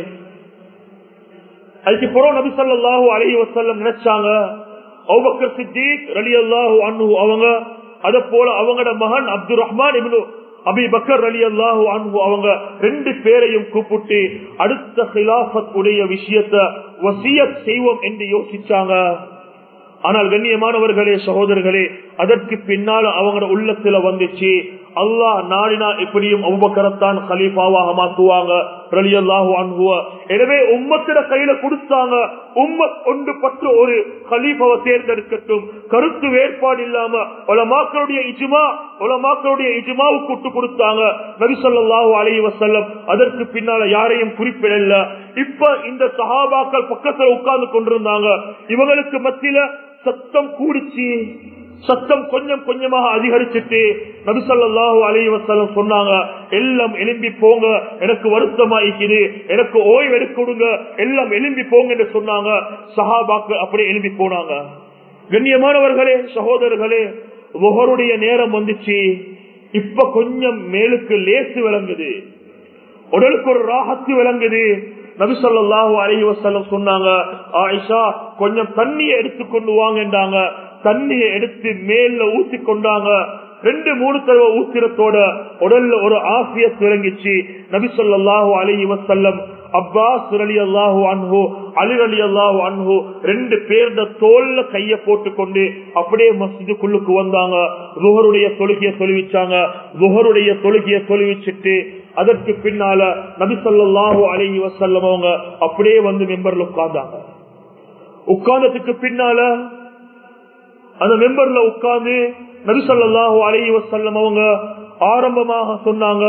அதுக்கு புறம் நபி சொல்லாஹூ அலஹி வசல்லம் நினைச்சாங்க அவுபக்கர் சித்திக் ரலி அல்லாஹூ அனு அவங்க அத போல அவங்களோட மகன் Abdul Rahman ibn Abi Bakr அலி அல்லாஹூ அன்பு அவங்க ரெண்டு பேரையும் கூப்பிட்டு அடுத்த ஹிலாபத் உடைய விஷயத்த வசியத் செய்வோம் என்று யோசிச்சாங்க ஆனால் கண்ணியமானவர்களே சகோதரர்களே அதற்கு பின்னால் அவங்களோட உள்ளத்துல வந்துச்சு அல்லாஹ் நாடினா எப்படியும் அவ்வக்கரத்தான் கலீஃபாவாக மாத்துவாங்க ரலியல்லாஹு அன்ஹுவ எனவே உம்மத்திட கையில கொடுத்தாங்க உம்மத் ஒன்று பற்று ஒரு கலீஃபாவை தேர்ந்தெடுக்கட்டும் கருத்து வேறுபாடு இல்லாம உலமாக்களுடைய இஜுமா உலமாக்களுடைய இஜுமாவுக்கு விட்டு கொடுத்தாங்க நபி ஸல்லல்லாஹு அலைஹி வஸல்லம் அதற்கு பின்னால யாரையும் குறிப்பிடல இப்ப இந்த சஹாபாக்கள் பக்கத்துல உட்கார்ந்து கொண்டிருந்தாங்க இவங்களுக்கு மத்தியில சத்தம் கூடிச்சு சத்தம் கொஞ்சம் கொஞ்சமாக அதிகரிச்சுட்டு நபிசல்லாஹு அலைஹி வஸல்லம் சொன்னாங்க எல்லாம் எலும்பி போங்க எனக்கு வருத்தமா இருக்குது எனக்கு ஓய்வு எடுக்க கொடுங்க எல்லாம் எலும்பி போங்க என்று சொன்னாங்க சஹாபாக்கள் அப்படியே எலும்பி போனாங்க கண்ணியமானவர்களே சகோதரர்களே ஒவ்வொருடைய நேரம் வந்துச்சு இப்ப கொஞ்சம் மேலுக்கு லேசு விளங்குது உடலுக்கு ஒரு ராகத்து விளங்குது நபிசல்லாஹு அலைஹி வஸல்லம் சொன்னாங்க ஆயிஷா கொஞ்சம் தண்ணியை எடுத்துக்கொண்டு வாங்கன்றாங்க தண்ணியை எடுத்து மேல ஊத்தி கொண்டாங்க ரெண்டு மூணு தடவை ஊத்திரத்தோட உடல்ல ஒரு ஆசிய திறங்கிச்சு நபி சொல்லாஹு அலி வசல்லம் அப்பாஸ் அலி அல்லாஹு அன்ஹு அலி அலி அல்லாஹு அன்ஹு ரெண்டு பேர்த தோல்ல கைய போட்டுக்கொண்டு அப்படியே மஸ்ஜிதுக்குள்ளுக்கு வந்தாங்க ருஹருடைய தொழுகைய தொழுவிச்சாங்க ருஹருடைய தொழுகைய தொழுவிச்சுட்டு அதற்கு பின்னால நபி சொல்லாஹு அலி வசல்லம் அவங்க அப்படியே வந்து மெம்பர்ல உட்கார்ந்தாங்க உட்கார்ந்ததுக்கு பின்னால அந்த மெம்பர்ல உட்கார்ந்து நபிசல்லாஹு அலைஹி வசல்லம் அவங்க ஆரம்பமாக சொன்னாங்க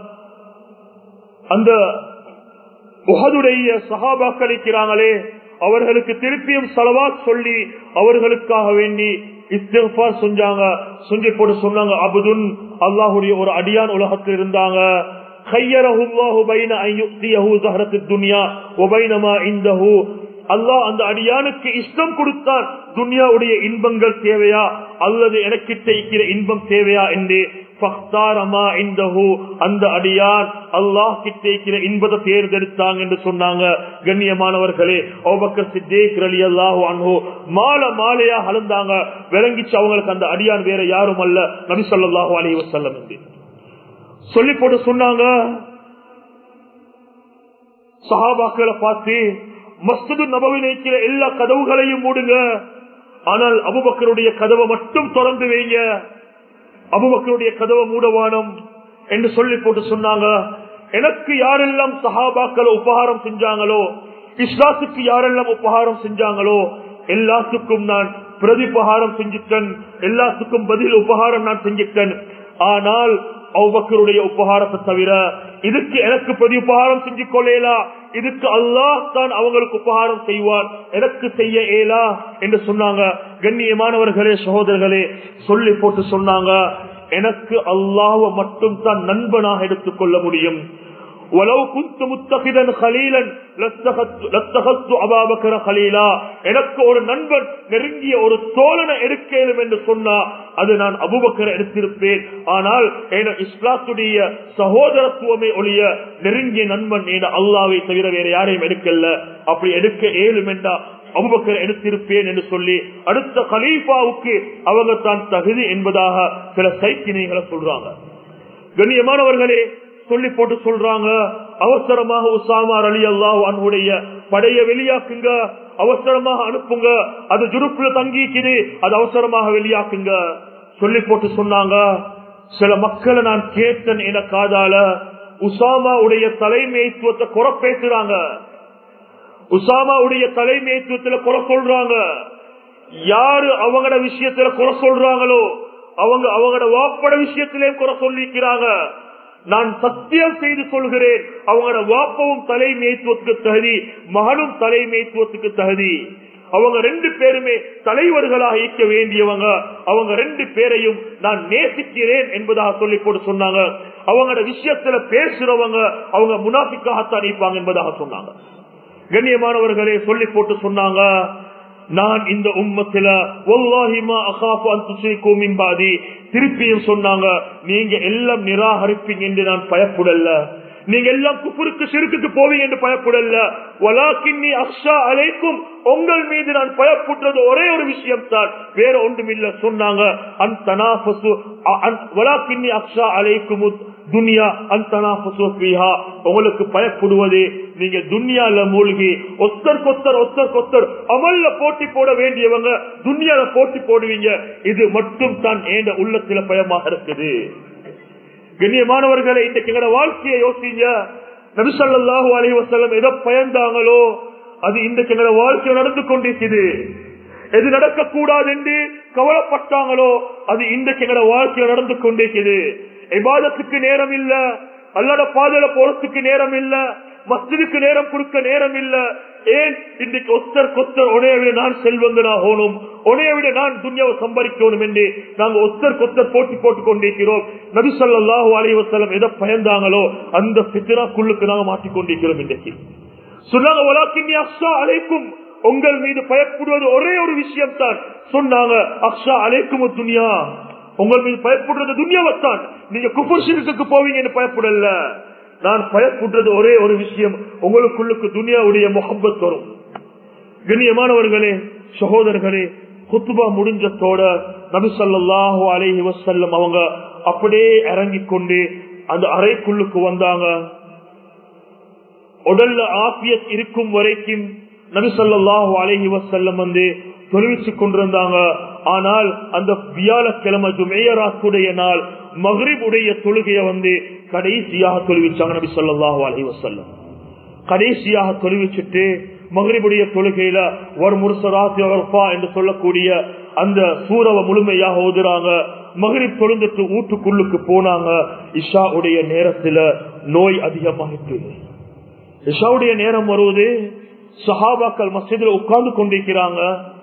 அந்த உகதுடைய சகாபாக்கள் இருக்கிறாங்களே அவர்களுக்கு திருப்பியும் செலவாத் சொல்லி அவர்களுக்காக வேண்டி இஸ்திஃபார் செஞ்சாங்க செஞ்சு போட்டு சொன்னாங்க அபுதுன் அல்லாஹுடைய ஒரு அடியான் உலகத்தில் இருந்தாங்க அல்லாஹ் அந்த அடியானுக்கு இஷ்டம் கொடுத்தான் துன்யாவுடைய இன்பங்கள் தேவையா அல்லது எனக்கிட்ட இருக்கிற இன்பம் தேவையா என்று அந்த அடியான் அல்லாஹ் கிட்ட இருக்கிற இன்பத்தை தேர்ந்தெடுத்தாங்க என்று சொன்னாங்க கண்ணியமானவர்களே ஓபக்கர் சித்தேக் அலி அல்லாஹு அன்ஹோ மாலை மாலையா அழுந்தாங்க விளங்கிச்சு அவங்களுக்கு அந்த அடியான் வேற யாரும் அல்ல நபி சொல்லாஹு அலி வசல்லம் என்று சொல்லி போட்டு சொன்னாங்க சஹாபாக்களை பார்த்து மஸ்து நபவில் இருக்கிற எல்லா கதவுகளையும் மூடுங்க ஆனால் அபுபக்கருடைய கதவை மட்டும் திறந்து வைங்க அபுபக்கருடைய கதவை மூடவானம் என்று சொல்லி போட்டு சொன்னாங்க எனக்கு யாரெல்லாம் சஹாபாக்களை உபகாரம் செஞ்சாங்களோ இஸ்லாத்துக்கு யாரெல்லாம் உபகாரம் செஞ்சாங்களோ எல்லாத்துக்கும் நான் பிரதிபகாரம் செஞ்சுட்டேன் எல்லாத்துக்கும் பதில் உபகாரம் நான் செஞ்சுட்டேன் ஆனால் அவ்வக்கருடைய உபகாரத்தை தவிர இதுக்கு எனக்கு பிரதி உபகாரம் செஞ்சு கொள்ளேலா இதுக்கு அல்லாஹ் தான் அவங்களுக்கு உபகாரம் செய்வார் எனக்கு செய்ய ஏலா என்று சொன்னாங்க கண்ணியமானவர்களே சகோதரர்களே சொல்லி போட்டு சொன்னாங்க எனக்கு அல்லாஹ மட்டும் தான் நண்பனாக எடுத்துக்கொள்ள முடியும் ولو كنت متخذا خليلا لاتخذت ابا بكر خليلا எனக்கு ஒரு நண்பன் நெருங்கிய ஒரு தோழனை எடுக்கலும் என்று சொன்னா அது நான் அபுபக்கரை எடுத்திருப்பேன் ஆனால் இஸ்லாத்துடைய சகோதரத்துவமே ஒழிய நெருங்கிய நண்பன் என அல்லாவை தவிர வேற யாரையும் எடுக்கல அப்படி எடுக்க ஏழும் என்றா அபுபக்கர் எடுத்திருப்பேன் என்று சொல்லி அடுத்த கலீஃபாவுக்கு அவங்க தான் தகுதி என்பதாக சில சைக்கிணைகளை சொல்றாங்க கண்ணியமானவர்களே சொல்லி போட்டு சொல்றாங்க அவசரமாக உசாமார் அலி அல்லாஹ் அன்புடைய படைய வெளியாக்குங்க அவசரமாக அனுப்புங்க அது ஜுருப்புல தங்கிக்குது அது அவசரமாக வெளியாக்குங்க சொல்லி போட்டு சொன்னாங்க சில மக்களை நான் கேட்டேன் என காதால உசாமாவுடைய தலைமைத்துவத்தை குறை பேசுறாங்க உசாமாவுடைய தலைமைத்துவத்துல குறை சொல்றாங்க யாரு அவங்களோட விஷயத்துல குறை சொல்றாங்களோ அவங்க அவங்களோட வாப்பட விஷயத்திலே குறை சொல்லிக்கிறாங்க நான் சத்தியம் செய்து சொல்கிறேன் அவங்களோட வாப்பவும் தலைமைத்துவத்துக்கு தகுதி மகனும் தலைமைத்துவத்துக்கு தகுதி அவங்க ரெண்டு பேருமே தலைவர்களாக ஈக்க வேண்டியவங்க அவங்க ரெண்டு பேரையும் நான் நேசிக்கிறேன் என்பதாக சொல்லி போட்டு சொன்னாங்க அவங்களோட விஷயத்துல பேசுறவங்க அவங்க முனாஃபிக்காகத்தான் இருப்பாங்க என்பதாக சொன்னாங்க கண்ணியமானவர்களே சொல்லி போட்டு சொன்னாங்க நான் இந்த உம்மத்தில திருப்பியும் சொன்னாங்க நீங்க எல்லாம் நிராகரிப்பீங்க என்று நான் பயப்படல நீங்க எல்லாம் குப்புருக்கு சிறுக்குக்கு போவீங்க என்று பயப்படல வலாக்கின்னி அக்ஷா அழைக்கும் உங்கள் மீது நான் பயப்படுறது ஒரே ஒரு விஷயம் தான் வேற ஒன்றும் இல்ல சொன்னாங்க வலாக்கின்னி அக்ஷா அழைக்கும் துனியா அந்தனா உங்களுக்கு பயப்படுவது நீங்க துன்யால மூழ்கி ஒத்தர் கொத்தர் ஒத்தர் கொத்தர் அமல்ல போட்டி போட வேண்டியவங்க துன்யால போட்டி போடுவீங்க இது மட்டும் தான் ஏண்ட உள்ளத்துல பயமாக இருக்குது கண்ணியமானவர்களை இன்றைக்கு எங்களோட வாழ்க்கையை யோசிங்க நபிசல்லாஹு அலைஹி வஸல்லம் எதை பயந்தாங்களோ அது இன்றைக்கு எங்களோட வாழ்க்கை நடந்து கொண்டிருக்குது எது நடக்கக்கூடாது என்று கவலைப்பட்டாங்களோ அது இன்றைக்கு எங்களோட வாழ்க்கையில் நடந்து கொண்டிருக்குது விவாதத்துக்கு நேரம் இல்ல அல்லாட பாதையில போறதுக்கு நேரம் இல்ல மஸ்ஜிதுக்கு நேரம் கொடுக்க நேரம் இல்ல ஏன் இன்றைக்கு ஒத்தர் கொத்தர் உனைய விட நான் செல்வங்கனாகணும் உனைய விட நான் துன்யாவை சம்பாதிக்கணும் என்று நாங்க ஒத்தர் கொத்தர் போட்டி போட்டுக் கொண்டிருக்கிறோம் நபி ஸல்லல்லாஹு அலைஹி வஸல்லம் எதை பயந்தாங்களோ அந்த பித்னாக்குள்ளுக்கு நாங்க மாட்டிக் கொண்டிருக்கிறோம் இன்றைக்கு சொன்னாங்க "வலாக்கின்னி அக்ஷா அலைக்கும் உங்கள் மீது பயப்படுவது ஒரே ஒரு விஷயம் தான் சொன்னாங்க அக்ஷா அலைக்கும் துனியா உங்கள் மீது பயப்படுறது துன்யாவைத்தான் நீங்க குஃபர் ஷிர்க்குக்கு போவீங்கன்னு பயப்படல நான் பயப்படுறது ஒரே ஒரு விஷயம் உங்களுக்குள்ளுக்கு துனியாவுடைய முகப்பத் வரும் கண்ணியமானவர்களே சகோதரர்களே குத்துபா முடிஞ்சத்தோட நபி ஸல்லல்லாஹு அலைஹி வஸல்லம் அவங்க அப்படியே இறங்கி கொண்டு அந்த அறைக்குள்ளுக்கு வந்தாங்க உடல்ல ஆபியத் இருக்கும் வரைக்கும் நபி ஸல்லல்லாஹு அலைஹி வஸல்லம் வந்து தொழுவிச்சுக் கொண்டிருந்தாங்க ஆனால் அந்த வியாழக்கிழமை ஜுமேயராத்துடைய நாள் மஹ்ரிப் உடைய தொழுகையை வந்து கடைசியாக தொழுவிச்சாங்க நபி ஸல்லல்லாஹு அலைஹி வஸல்லம் கடைசியாக தொழுவிச்சுட்டு மகரிபுடைய தொழுகையில ஒரு முருசராசி என்று சொல்லக்கூடிய அந்த சூறவை முழுமையாக ஓதுறாங்க மகரிப் தொழுந்துட்டு வீட்டுக்குள்ளுக்கு போனாங்க இஷா உடைய நேரத்துல நோய் அதிகமாகிட்டு இஷாவுடைய நேரம் வருவது சஹாபாக்கள் மசிதில் உட்கார்ந்து கொண்டிருக்கிறாங்க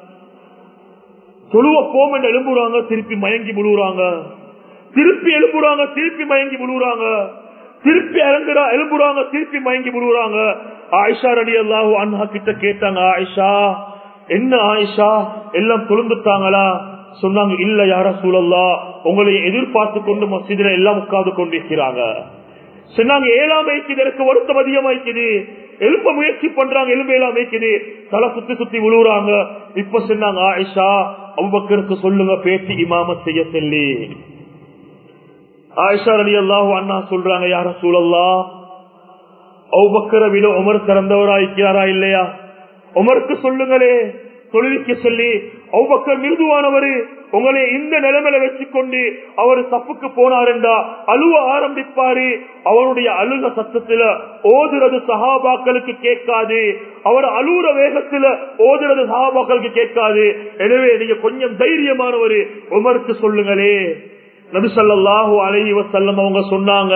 தொழுவ போம் என்று எழும்புறாங்க திருப்பி மயங்கி விழுவுறாங்க திருப்பி எழுப்புறாங்க திருப்பி மயங்கி விழுவுறாங்க திருப்பி இறங்குறா எழுப்புறாங்க திருப்பி மயங்கி விடுறாங்க ஆயிஷா ரடி அல்லாஹூ அண்ணா கிட்ட கேட்டாங்க ஆயிஷா என்ன ஆயிஷா எல்லாம் தொழுந்துட்டாங்களா சொன்னாங்க இல்ல யார சூழல்லா உங்களை எதிர்பார்த்து கொண்டு மசிதில எல்லாம் உட்கார்ந்து கொண்டிருக்கிறாங்க சொன்னாங்க ஏழாம் வைக்குது எனக்கு வருத்தம் அதிகமாய்க்குது எழுப்ப முயற்சி பண்றாங்க எலும்பு எல்லாம் வைக்குது தலை சுத்தி சுத்தி விழுவுறாங்க இப்ப சொன்னாங்க ஆயிஷா அவ்வக்கருக்கு சொல்லுங்க பேட்டி இமாம செய்ய சொல்லி ஆயிஷா அலி அல்லாஹு அண்ணா சொல்றாங்க யார சூழல்லா அவ்வக்கரை விட உமர் சிறந்தவராய்க்கிறாரா இல்லையா உமருக்கு சொல்லுங்களே தொழிலுக்கு சொல்லி அவ்வக்கர் மிருதுவானவரு உங்களை இந்த நிலைமையில வச்சுக்கொண்டு அவர் தப்புக்கு போனாருண்டா அழுவ ஆரம்பிப்பாரு அவருடைய அழுக சத்தத்துல ஓதுறது சகாபாக்களுக்கு கேட்காது அவர் அழுகுற வேகத்துல ஓதுறது சகாபாக்களுக்கு கேட்காது எனவே நீங்க கொஞ்சம் தைரியமானவரு உமருக்கு சொல்லுங்களே நபிசல்லாஹு அலைஹி வசல்லம் அவங்க சொன்னாங்க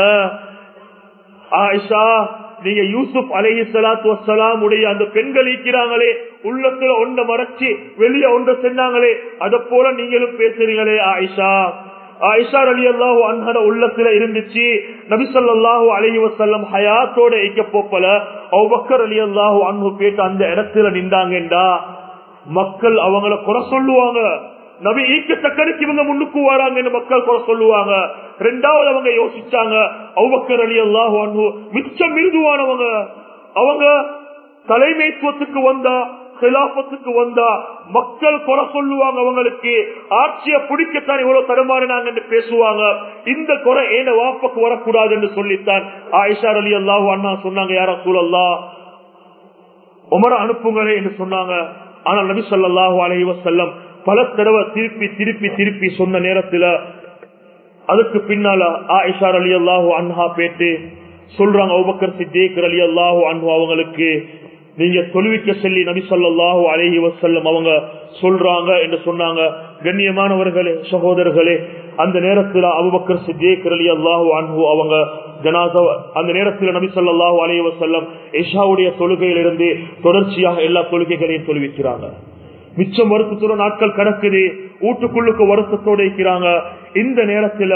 ஆயிஷா நீங்க யூசுப் அலைஹி சலாத்து வசலாம் உடைய அந்த பெண்கள் ஈக்கிறாங்களே உள்ளத்துல ஒன்றை மறைச்சு வெளியே ஒன்றை சென்னாங்களே அத போல நீங்களும் பேசுறீங்களே ஆயிஷா ஆயிஷா அலி அல்லாஹு அன்ஹட உள்ளத்துல இருந்துச்சு நபிசல்லாஹு அலைஹி வசல்லம் ஹயாத்தோட ஐக்க போப்பல அவ்வக்கர் அலி அல்லாஹு அன்பு கேட்டு அந்த இடத்துல நின்றாங்கடா மக்கள் அவங்கள குறை சொல்லுவாங்க நபி ஈக்கத்தக்கனுக்கு இவங்க முன்னுக்கு வராங்கன்னு மக்கள் குறை சொல்லுவாங்க ரெண்டாவது அவங்க யோசிச்சாங்க அவ்வக்கர் அலி அல்லாஹு அன்பு மிச்சம் மிருதுவானவங்க அவங்க தலைமைத்துவத்துக்கு வந்தா சிலாபத்துக்கு வந்தா மக்கள் குறை சொல்லுவாங்க அவங்களுக்கு ஆட்சியை பிடிக்கத்தான் இவ்வளவு தடுமாறினாங்க என்று பேசுவாங்க இந்த குறை ஏன வாப்பக்கு வரக்கூடாது என்று சொல்லித்தான் ஆயிஷா அலி அல்லாஹு அண்ணா சொன்னாங்க யார சூழல்லா உமர அனுப்புங்களே என்று சொன்னாங்க ஆனால் நபி சொல்லாஹு அலஹி வசல்லம் பல தடவை திருப்பி திருப்பி திருப்பி சொன்ன நேரத்துல அதுக்கு பின்னால ஆயிஷா அலி அல்லாஹு அன்ஹா பேட்டு சொல்றாங்க அவுபக்கர் சித்தேக் அலி அல்லாஹு அன்ஹு அவங்களுக்கு நீங்க தொழுவிக்க சொல்லி நபி சொல்லாஹு அலஹி வசல்லம் அவங்க சொல்றாங்க என்று சொன்னாங்க கண்ணியமானவர்களே சகோதரர்களே அந்த நேரத்தில் அபுபக்கர் சித்தேக் அலி அல்லாஹு அன்ஹு அவங்க ஜனாசா அந்த நேரத்தில் நபி சொல்லாஹு அலஹி வசல்லம் இஷாவுடைய தொழுகையிலிருந்து தொடர்ச்சியாக எல்லா தொழுகைகளையும் தொழுவிக்கிறாங்க மிச்சம் வருத்தத்தோட நாட்கள் கிடக்குது வீட்டுக்குள்ளுக்கு வருத்தத்தோட இருக்கிறாங்க இந்த நேரத்தில்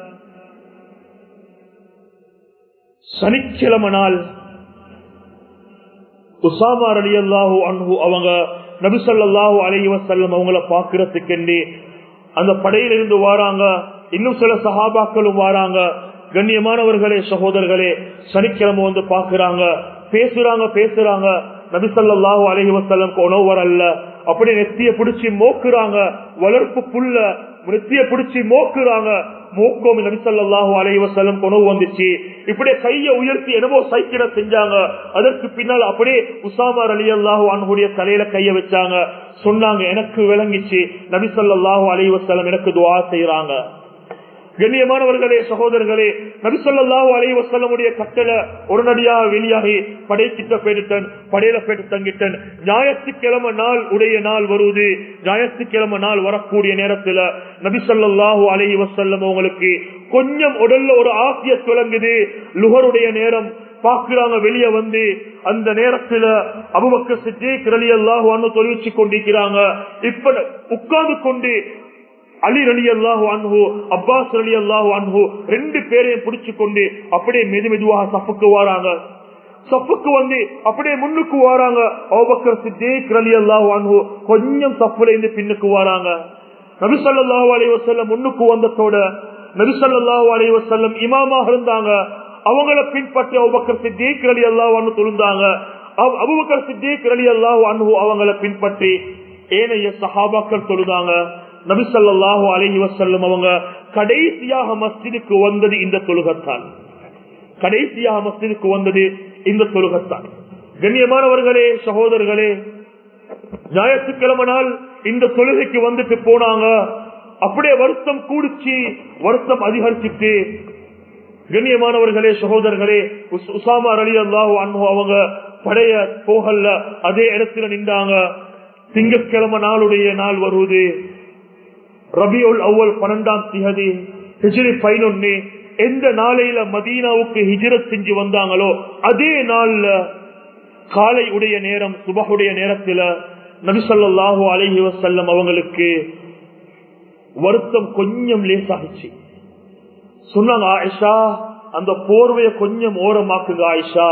சனிக்கிழமை நாள் உசாமா அலி அல்லாஹூ அன்பு அவங்க நபிசல்லாஹூ அலி வசல்லம் அவங்கள பாக்குறதுக்கு அந்த படையிலிருந்து வாராங்க இன்னும் சில சஹாபாக்களும் வாராங்க கண்ணியமானவர்களே சகோதரர்களே சனிக்கிழமை வந்து பாக்குறாங்க பேசுறாங்க பேசுறாங்க நபிசல்லாஹு அலஹி வசல்லம் உணவு வரல அப்படி நெத்திய பிடிச்சி மோக்குறாங்க வளர்ப்பு புல்ல நெத்திய பிடிச்சி மோக்குறாங்க மூக்கோம் நபிசல்லாஹு அலைவசல்லம் கொண்டு வந்துச்சு இப்படியே கைய உயர்த்தி என்னமோ சைக்கிள செஞ்சாங்க அதற்கு பின்னால் அப்படியே உசாமார் அலி அல்லாஹு அன்னுடைய தலையில கைய வச்சாங்க சொன்னாங்க எனக்கு விளங்கிச்சு நபிசல்லாஹு அலைவசல்லம் எனக்கு துவா செய்யறாங்க கண்ணியமானவர்களே சகோதரர்களே நபிசல்லாஹு அலைவசல்லமுடைய கட்டளை உடனடியாக வெளியாகி படைத்திட்ட பேரிட்டன் படையில பேட்டு தங்கிட்டன் ஞாயிற்றுக்கிழமை நாள் உடைய நாள் வருவது ஞாயிற்றுக்கிழமை நாள் வரக்கூடிய நேரத்துல நபிசல்லாஹு அலை வசல்லம் உங்களுக்கு கொஞ்சம் உடல்ல ஒரு ஆசிய துலங்குது லுகருடைய நேரம் பாக்குறாங்க வெளியே வந்து அந்த நேரத்துல அபுபக்க சித்தி கிரலி அல்லாஹு தொழிற்சி கொண்டிருக்கிறாங்க இப்ப உட்கார்ந்து கொண்டு அலி அலி அல்லாஹு அன்ஹு அப்பாஸ் அலி அல்லாஹு அன்ஹு ரெண்டு பேரையும் பிடிச்சு கொண்டு அப்படியே மெது மெதுவாக சப்புக்கு வாராங்க சப்புக்கு வந்து அப்படியே முன்னுக்கு வாராங்க ஓபக்கர் சித்தேக் அலி அல்லாஹு அன்ஹு கொஞ்சம் சப்புல இருந்து பின்னுக்கு வாராங்க நபிசல்லாஹு அலி வசல்லம் முன்னுக்கு வந்ததோட நபிசல்லாஹு அலி வசல்லம் இமாமாக இருந்தாங்க அவங்கள பின்பற்றி அபுபக்கர் சித்தேக் அலி அல்லாஹு அன்னு தொழுந்தாங்க அபுபக்கர் சித்தேக் அலி அல்லாஹு அன்ஹு அவங்கள பின்பற்றி ஏனைய சஹாபாக்கள் தொழுதாங்க நபிசல்லாஹு அலஹி வசல்லம் அவங்க கடைசியாக மஸ்ஜிதுக்கு வந்தது இந்த தொழுகத்தான் கடைசியாக மஸ்ஜிதுக்கு வந்தது இந்த தொழுகத்தான் கண்ணியமானவர்களே சகோதரர்களே ஞாயிற்றுக்கிழமை நாள் இந்த தொழுகைக்கு வந்துட்டு போனாங்க அப்படியே வருத்தம் கூடிச்சு வருத்தம் அதிகரிச்சுட்டு கண்ணியமானவர்களே சகோதரர்களே உசாமா அலி அல்லாஹு அன்பு அவங்க படைய போகல அதே இடத்துல நின்றாங்க திங்கட்கிழமை நாளுடைய நாள் வருவது ரபியுல் அவ்வல் பன்னெண்டாம் திகதி ஹிஜ்ரி பதினொன்னு எந்த நாளையில மதீனாவுக்கு ஹிஜ்ரத் செஞ்சு வந்தாங்களோ அதே நாள்ல காலை உடைய நேரம் சுபகுடைய நேரத்துல நபிசல்லாஹு அலஹி வசல்லம் அவங்களுக்கு வருத்தம் கொஞ்சம் லேசாகிச்சு சொன்னாங்க ஆயிஷா அந்த போர்வைய கொஞ்சம் ஓரமாக்குங்க ஆயிஷா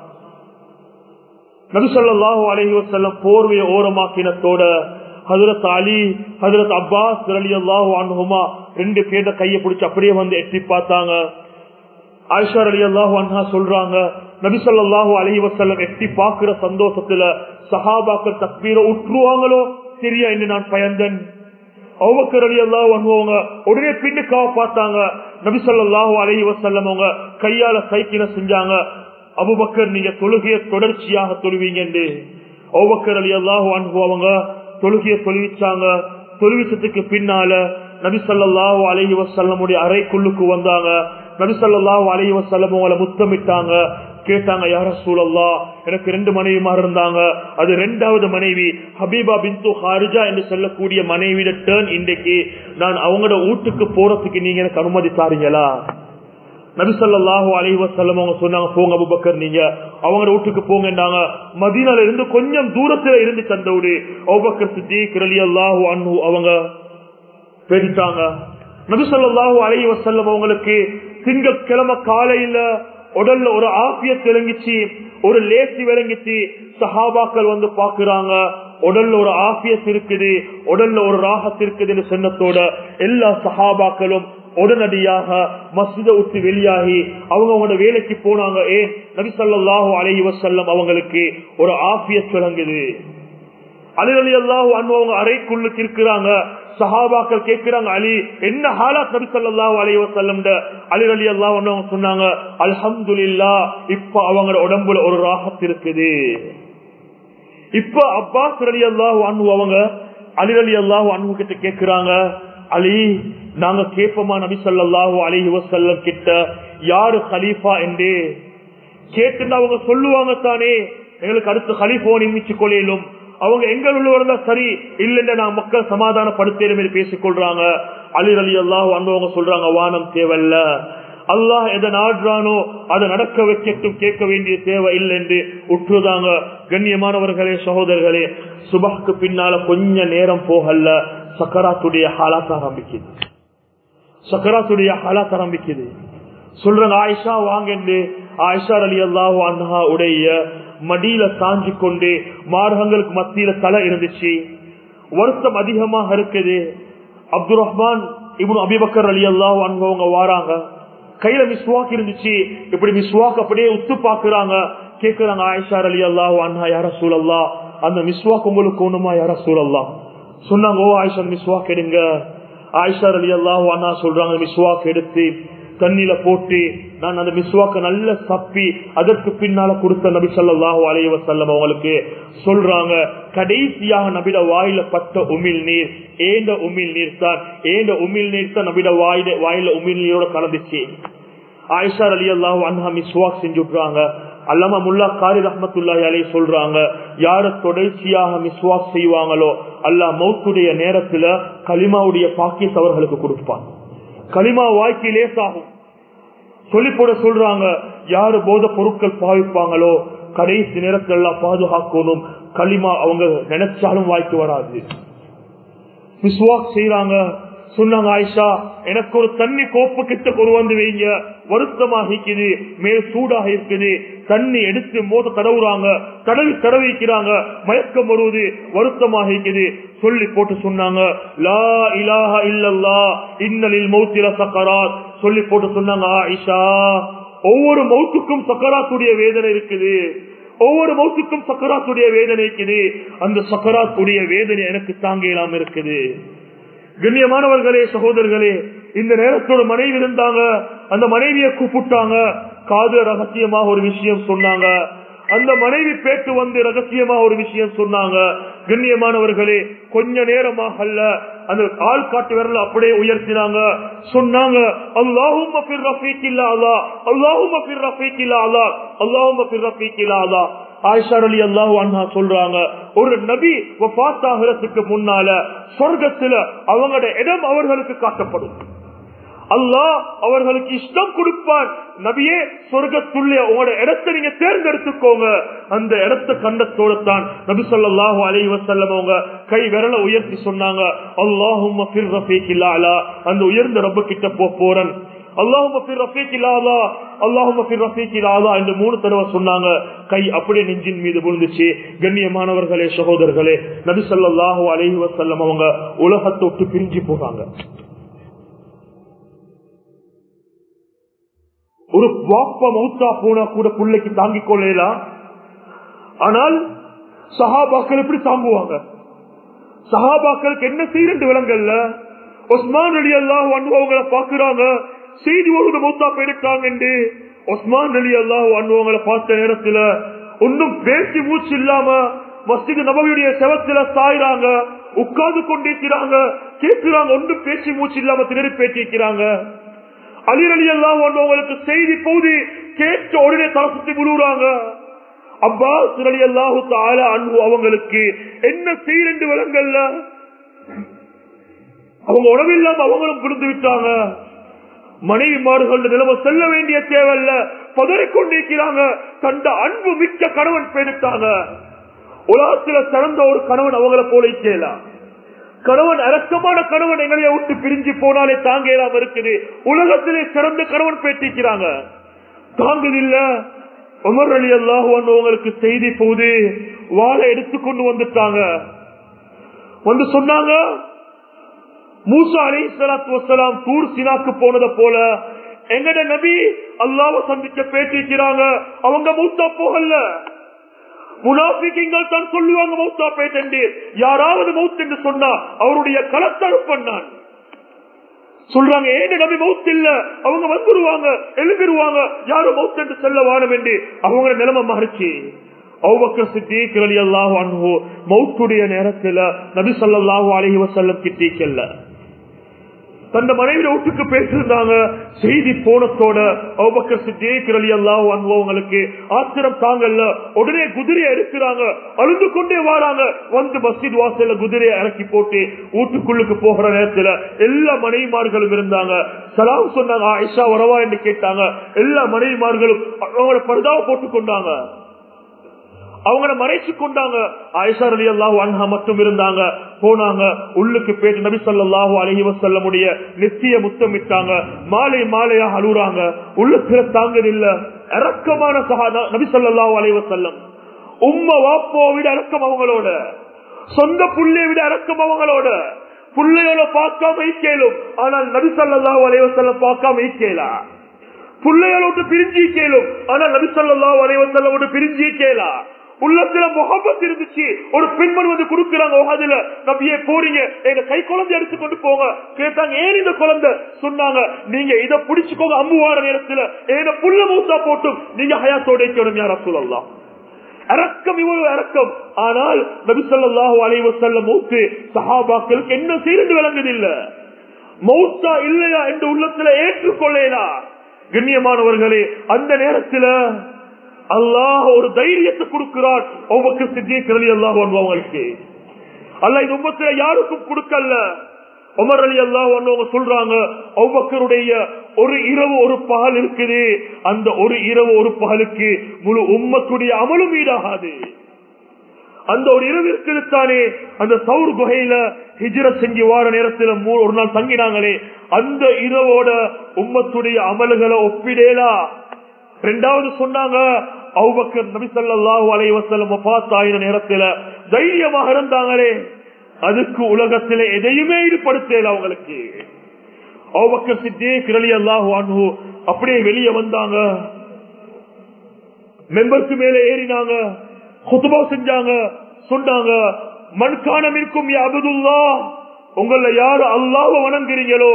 நபிசல்லாஹு அலஹி வசல்லம் போர்வைய ஓரமாக்கினத்தோட ஹதரத் அலி ஹதரத் அப்பாஸ் அலி அல்லாஹு அன்ஹுமா ரெண்டு பேர்ட கையை பிடிச்சி அப்படியே வந்து எட்டி பார்த்தாங்க ஆயிஷா அலி அல்லாஹு அன்ஹா சொல்றாங்க நபிசல்லாஹு அலி வசல்லம் எட்டி பாக்குற சந்தோஷத்துல சஹாபாக்கள் தக்பீர உற்றுவாங்களோ சரியா என்று நான் பயந்தன் அவ்வக்கர் அலி அல்லாஹ் அனுபவங்க உடனே பின்னுக்காக பார்த்தாங்க நபிசல்லாஹு அலஹி வசல்லம் அவங்க கையால சைக்கிள செஞ்சாங்க அபுபக்கர் நீங்க தொழுகைய தொடர்ச்சியாக தொழுவீங்க என்று அவ்வக்கர் அலி அல்லாஹு அனுபவங்க தொழுகைய தொழுவிச்சாங்க தொழுவிச்சதுக்கு பின்னால நபிசல்லாஹு அலஹி வசல்லமுடைய அறைக்குள்ளுக்கு வந்தாங்க நபிசல்லாஹு அலஹி வசல்லம் உங்களை முத்தமிட்டாங்க கேட்டாங்க யார சூழல்லா எனக்கு ரெண்டு மனைவிமார் இருந்தாங்க அது ரெண்டாவது மனைவி ஹபீபா பிந்து ஹாரிஜா என்று சொல்லக்கூடிய மனைவியோட டேர்ன் இன்றைக்கு நான் அவங்களோட வீட்டுக்கு போறதுக்கு நீங்க எனக்கு அனுமதி தாரீங்களா நபிசல்லாஹு அலைவசல்லம் அவங்க சொன்னாங்க போங்க அபுபக்கர் நீங்க அவங்களோட வீட்டுக்கு போங்கன்னாங்க மதீனால இருந்து கொஞ்சம் தூரத்துல இருந்து தந்தவுடு அபுபக்கர் சித்தி கிரலி அல்லாஹு அன்பு அவங்க போயிட்டாங்க நபிசல்லாஹு அலைவசல்லம் அவங்களுக்கு திங்கக்கிழமை காலையில உடல்ல ஒரு ஆபிய விளங்கிச்சு ஒரு லேசி விளங்கிச்சு சஹாபாக்கள் வந்து பாக்குறாங்க உடல்ல ஒரு ஆபியஸ் இருக்குது உடல்ல ஒரு ராகத் இருக்குதுன்னு சொன்னத்தோட எல்லா சஹாபாக்களும் உடனடியாக மஸ்ஜித விட்டு வெளியாகி அவங்க அவங்களோட வேலைக்கு போனாங்க ஏன் நபிசல்லாஹு அலைஹி வசல்லம் அவங்களுக்கு ஒரு ஆபியஸ் விளங்குது அலிரலி அல்லாஹு அவங்க அறைக்குள்ளுக்கு இருக்கிறாங்க சஹாபாக்கள் கேட்கிறாங்க அலி என்ன ஹாலாத் நபி சொல்லாஹு அலைய செல்லம் அலி அலி அல்லாஹ் சொன்னாங்க அல்ஹம்துல்லா இப்ப அவங்க உடம்புல ஒரு ராகத் இருக்குது இப்ப அப்பாஸ் அலி அல்லாஹு அன்பு அவங்க அலி அலி அல்லாஹு அன்பு கிட்ட கேட்கிறாங்க அலி நாங்க கேட்போமா நபி சொல்லாஹு அலஹி வசல்லம் கிட்ட யாரு ஹலீஃபா என்று கேட்டு அவங்க சொல்லுவாங்க தானே எங்களுக்கு அடுத்து ஹலீஃபோ நியமிச்சு கொள்ளையிலும் அவங்க எங்கள் உள்ளவர் தான் சரி இல்லைன்னு நான் மக்கள் சமாதானப்படுத்தேன் பேசிக் கொள்றாங்க அலி அலி அல்லாஹ் வந்தவங்க சொல்றாங்க வானம் தேவையில்ல அல்லாஹ் எதை நாடுறானோ அதை நடக்க வைக்கட்டும் கேட்க வேண்டிய தேவை இல்லை என்று உற்றுதாங்க கண்ணியமானவர்களே சகோதரர்களே சுபாக்கு பின்னால கொஞ்ச நேரம் போகல சக்கராத்துடைய ஹாலாத் ஆரம்பிக்குது சக்கராத்துடைய ஹாலாத் ஆரம்பிக்குது சொல்றாங்க ஆயிஷா வாங்க ஆயிஷா அலி அல்லாஹு அன்ஹா உடைய மடியில சாஞ்சு கொண்டு மார்கங்களுக்கு மத்தியில தலை இருந்துச்சு வருத்தம் அதிகமாக இருக்குது அப்துல் ரஹ்மான் இவனு அபிபக்கர் அலி அல்லாஹ் அனுபவங்க வாராங்க கையில மிஸ்வாக் இருந்துச்சு இப்படி மிஸ்வாக் அப்படியே உத்து பாக்குறாங்க கேக்குறாங்க ஆயிஷா அலி அல்லாஹ் அண்ணா யார சூழல்லா அந்த மிஸ்வாக் உங்களுக்கு ஒண்ணுமா யார சூழல்லா சொன்னாங்க ஓ ஆயிஷா மிஸ்வாக் எடுங்க ஆயிஷா அலி அல்லாஹ் அண்ணா சொல்றாங்க மிஸ்வாக் எடுத்து தண்ணியில போட்டு நான் அந்த மிஸ்வாக்க நல்ல சப்பி அதற்கு பின்னால கொடுத்த நபி சொல்லாஹு அலைய வசல்லம் அவங்களுக்கு சொல்றாங்க கடைசியாக நபிட வாயில பட்ட உமிழ் நீர் ஏந்த உமிழ் நீர் தான் ஏந்த உமிழ் நீர் தான் நபிட வாயில வாயில உமிழ் நீரோட கலந்துச்சு ஆயிஷா அலி அல்லாஹ் அன்ஹா மிஸ்வாக் செஞ்சுட்றாங்க அல்லாம முல்லா காரி ரஹமத்துல்லாஹி அலை சொல்றாங்க யார தொடர்ச்சியாக மிஸ்வாக் செய்வாங்களோ அல்லாஹ் மௌத்துடைய நேரத்துல கலிமாவுடைய பாக்கியத்தை அவர்களுக்கு கொடுப்பான் களிமா வாய்க்கு லேசாகும் சொல்லி போட சொல்றாங்க யாரு போத பொருட்கள் பாவிப்பாங்களோ கடைசி நேரத்தில் எல்லாம் பாதுகாக்கணும் களிமா அவங்க நினைச்சாலும் வாய்க்கு வராது விஸ்வாக் செய்யறாங்க சொன்னாங்க ஆயிஷா எனக்கு ஒரு தண்ணி கோப்பு கிட்ட கொண்டு வந்து வைங்க வருத்தமாக இருக்குது மேல் சூடாக இருக்குது தண்ணி எடுத்து மோத தடவுறாங்க தடவி தடவிக்கிறாங்க மயக்கம் வருவது வருத்தமாக இருக்குது சொல்லி போட்டு சொன்னாங்க லா இலாஹ இல்லல்லா இன்னலில் மௌத்தில சக்கராத் சொல்லி போட்டு சொன்னாங்க ஆயிஷா ஒவ்வொரு மௌத்துக்கும் சக்கராத்துடைய வேதனை இருக்குது ஒவ்வொரு மௌத்துக்கும் சக்கராத்துடைய வேதனை இருக்குது அந்த சக்கராத்துடைய வேதனை எனக்கு தாங்க இல்லாம இருக்குது கண்ணியமானவர்களே சகோதரர்களே இந்த நேரத்தோட மனைவி இருந்தாங்க அந்த மனைவியை கூப்பிட்டாங்க காது ரகசியமாக ஒரு விஷயம் சொன்னாங்க அந்த மனைவி பேட்டு வந்து ரகசியமா ஒரு விஷயம் சொன்னாங்க கண்ணியமானவர்களே கொஞ்ச நேரமாக அல்ல அந்த ஆள் காட்டு விரல அப்படியே உயர்த்தினாங்க சொன்னாங்க அல்லாஹும் அல்லாஹும் அல்லாஹும் ஆயிஷா அலி அல்லாஹு அண்ணா சொல்றாங்க ஒரு நபி ஆகிறதுக்கு முன்னால சொர்க்கத்துல அவங்களோட இடம் அவர்களுக்கு காட்டப்படும் அல்லாஹ் அவர்களுக்கு இஷ்டம் கொடுப்பான் நபியே சொர்க்கத்துள்ளே உங்களோட இடத்தை நீங்க தேர்ந்தெடுத்துக்கோங்க அந்த இடத்த கண்டத்தோட தான் நபி சொல்லாஹு அலி வசல்லம் அவங்க கை விரல உயர்த்தி சொன்னாங்க அல்லாஹும் அந்த உயர்ந்த ரப்ப கிட்ட போ போறன் என்று மூணு தடவை சொன்னாங்க கை அப்படியே நெஞ்சின் மீது விழுந்துச்சு கண்ணியமானவர்களே சகோதரர்களே நபி சொல்லாஹு அலஹி வசல்லம் அவங்க உலகத்தை விட்டு பிரிஞ்சு போறாங்க ஒரு வாப்ப மௌத்தா போனா கூட பிள்ளைக்கு தாங்கிக் கொள்ளலாம் ஆனால் சஹாபாக்கள் எப்படி தாங்குவாங்க சஹாபாக்களுக்கு என்ன செய்யறது விலங்கல்ல ஒஸ்மான் அலி அல்லாஹ் அனுபவங்களை பாக்குறாங்க செய்தி ஒரு மௌத்தா போயிருக்காங்க என்று ஒஸ்மான் அலி அல்லாஹ் அனுபவங்களை பார்த்த நேரத்துல ஒன்னும் பேசி மூச்சு இல்லாம மஸ்ஜித் நபவியுடைய செவத்துல சாயிறாங்க உட்கார்ந்து கொண்டிருக்கிறாங்க கேட்கிறாங்க ஒன்றும் பேசி மூச்சு இல்லாம திணறி பேசிக்கிறாங்க அலிர் அலி எல்லாம் உங்களுக்கு செய்தி போது கேட்ட உடனே தலை சுத்தி விழுவுறாங்க அப்பாஸ் அலி அல்லாஹு தால அன்பு அவங்களுக்கு என்ன செய்யறது விலங்கல்ல அவங்க உணவில்லாம அவங்களும் புரிந்து விட்டாங்க மனைவிமார்கள் நிலைமை செல்ல வேண்டிய தேவையில்ல பதறிக்கொண்டிருக்கிறாங்க கண்ட அன்பு மிக்க கணவன் பெருத்தாங்க உலகத்துல சிறந்த ஒரு கணவன் அவங்கள போல செய்யலாம் கணவன் அரக்கமான கணவன் எங்களைய விட்டு பிரிஞ்சு போனாலே தாங்க இயலாம இருக்குது உலகத்திலே சிறந்த கணவன் பேட்டிக்கிறாங்க தாங்குதில்ல உமர் அலி அல்லாஹ் உங்களுக்கு செய்தி போது வாழை எடுத்துக்கொண்டு வந்துட்டாங்க வந்து சொன்னாங்க மூசா அலி சலாத்து வசலாம் தூர் சினாக்கு போனதை போல எங்கட நபி அல்லாவ சந்திக்க பேட்டிக்கிறாங்க அவங்க மூத்தா போகல முனாபிக்கங்கள் தான் சொல்லுவாங்க மௌத்தா பேட்டே யாராவது மௌத் என்று சொன்னா அவருடைய களத்தழுப்பன் நான் சொல்றாங்க ஏன் நபி மௌத் இல்ல அவங்க வந்துருவாங்க எழுதிருவாங்க யாரும் மௌத் என்று செல்ல வானம் என்று அவங்க நிலைமை மாறிச்சு மௌத்துடைய நேரத்துல நபி சொல்லாஹு அலஹி வசல்லம் கிட்டீக்கல்ல தந்த மனைவி வீட்டுக்கு பேசியிருந்தாங்க செய்தி போனத்தோட அவுபக்கர் சித்தேக்கர் அலி அல்லாஹ் அனுபவங்களுக்கு ஆத்திரம் தாங்கல்ல உடனே குதிரையை எடுக்கிறாங்க அழுது கொண்டே வராங்க வந்து மஸ்ஜித் வாசல்ல குதிரையை இறக்கி போட்டு வீட்டுக்குள்ளுக்கு போகிற நேரத்துல எல்லா மனைவிமார்களும் இருந்தாங்க சலாம் சொன்னாங்க ஆயிஷா வரவா என்று கேட்டாங்க எல்லா மனைவிமார்களும் அவங்களோட பர்தாவை போட்டுக் கொண்டாங்க அவங்கள மறைச்சு கொண்டாங்க ஆயிஷா அலி அல்லாஹ் அன்ஹா மட்டும் இருந்தாங்க போனாங்க உள்ளுக்கு போயிட்டு நபி சொல்லாஹு அலஹி வசல்லமுடைய நெத்திய முத்தமிட்டாங்க மாலை மாலையா அழுறாங்க உள்ளுக்குற தாங்கதில்ல இறக்கமான சகா நபி சொல்லாஹு அலஹி வசல்லம் உம்ம வாப்போ விட இறக்கம் அவங்களோட சொந்த புள்ளைய விட இறக்கம் அவங்களோட புள்ளையோட பார்க்காம ஈக்கேலும் ஆனால் நபி சொல்லாஹு அலஹி வசல்லம் பார்க்காம ஈக்கேலா பிள்ளைகளோட்டு பிரிஞ்சு கேளும் ஆனா நபிசல்லா வரைவசல்லோடு பிரிஞ்சு கேளா உள்ளத்துல முகப்பத் இருந்துச்சு ஒரு பெண்மணி வந்து கொடுக்குறாங்க உகாதுல நபியே போறீங்க எங்க கை குழந்தை எடுத்து கொண்டு போங்க கேட்டாங்க ஏன் இந்த குழந்தை சொன்னாங்க நீங்க இதை பிடிச்சுக்கோங்க அம்புவார நேரத்துல ஏன புல்ல மூசா போட்டும் நீங்க ஹயாத்தோட வைக்கணும் யாரா சொல்லலாம் இறக்கம் இவ்வளவு இறக்கம் ஆனால் நபிசல்லாஹு அலைவ செல்ல மூத்து சஹாபாக்களுக்கு என்ன செய்து விளங்குதில்லை மௌத்தா இல்லையா என்று உள்ளத்துல ஏற்றுக்கொள்ளேனா கண்ணியமானவர்களே அந்த நேரத்துல அல்லாஹ் ஒரு தைரியத்தை கொடுக்கிறான் ஒவ்வொரு சித்திக்கிறது அல்லாஹ் அவங்களுக்கு அல்ல இது உம்மத்துல யாருக்கும் கொடுக்கல உமர் அலி அல்லா அவங்க சொல்றாங்க ஒவ்வொருடைய ஒரு இரவு ஒரு பகல் இருக்குது அந்த ஒரு இரவு ஒரு பகலுக்கு முழு உம்மத்துடைய அமலும் ஈடாகாது அந்த ஒரு இரவு இருக்குது தானே அந்த சவுர் குகையில ஹிஜ்ர செஞ்சு வார நேரத்துல ஒரு நாள் தங்கினாங்களே அந்த இரவோட உம்மத்துடைய அமல்களை ஒப்பிடேலா ரெண்டாவது சொன்னாங்க அவுபக்கர் நபிசல்லாஹு அலைவசல்லம் பார்த்தாயிர நேரத்துல தைரியமாக இருந்தாங்களே அதுக்கு உலகத்தில எதையுமே ஈடுபடுத்தல அவங்களுக்கு அவுபக்கர் சித்தே கிரளி அல்லாஹு அன்பு அப்படியே வெளியே வந்தாங்க மெம்பருக்கு மேல ஏறினாங்க குத்துபா செஞ்சாங்க சொன்னாங்க மண்காணம் இருக்கும் அபுதுல்லா உங்கள யாரு அல்லாஹ் வணங்குறீங்களோ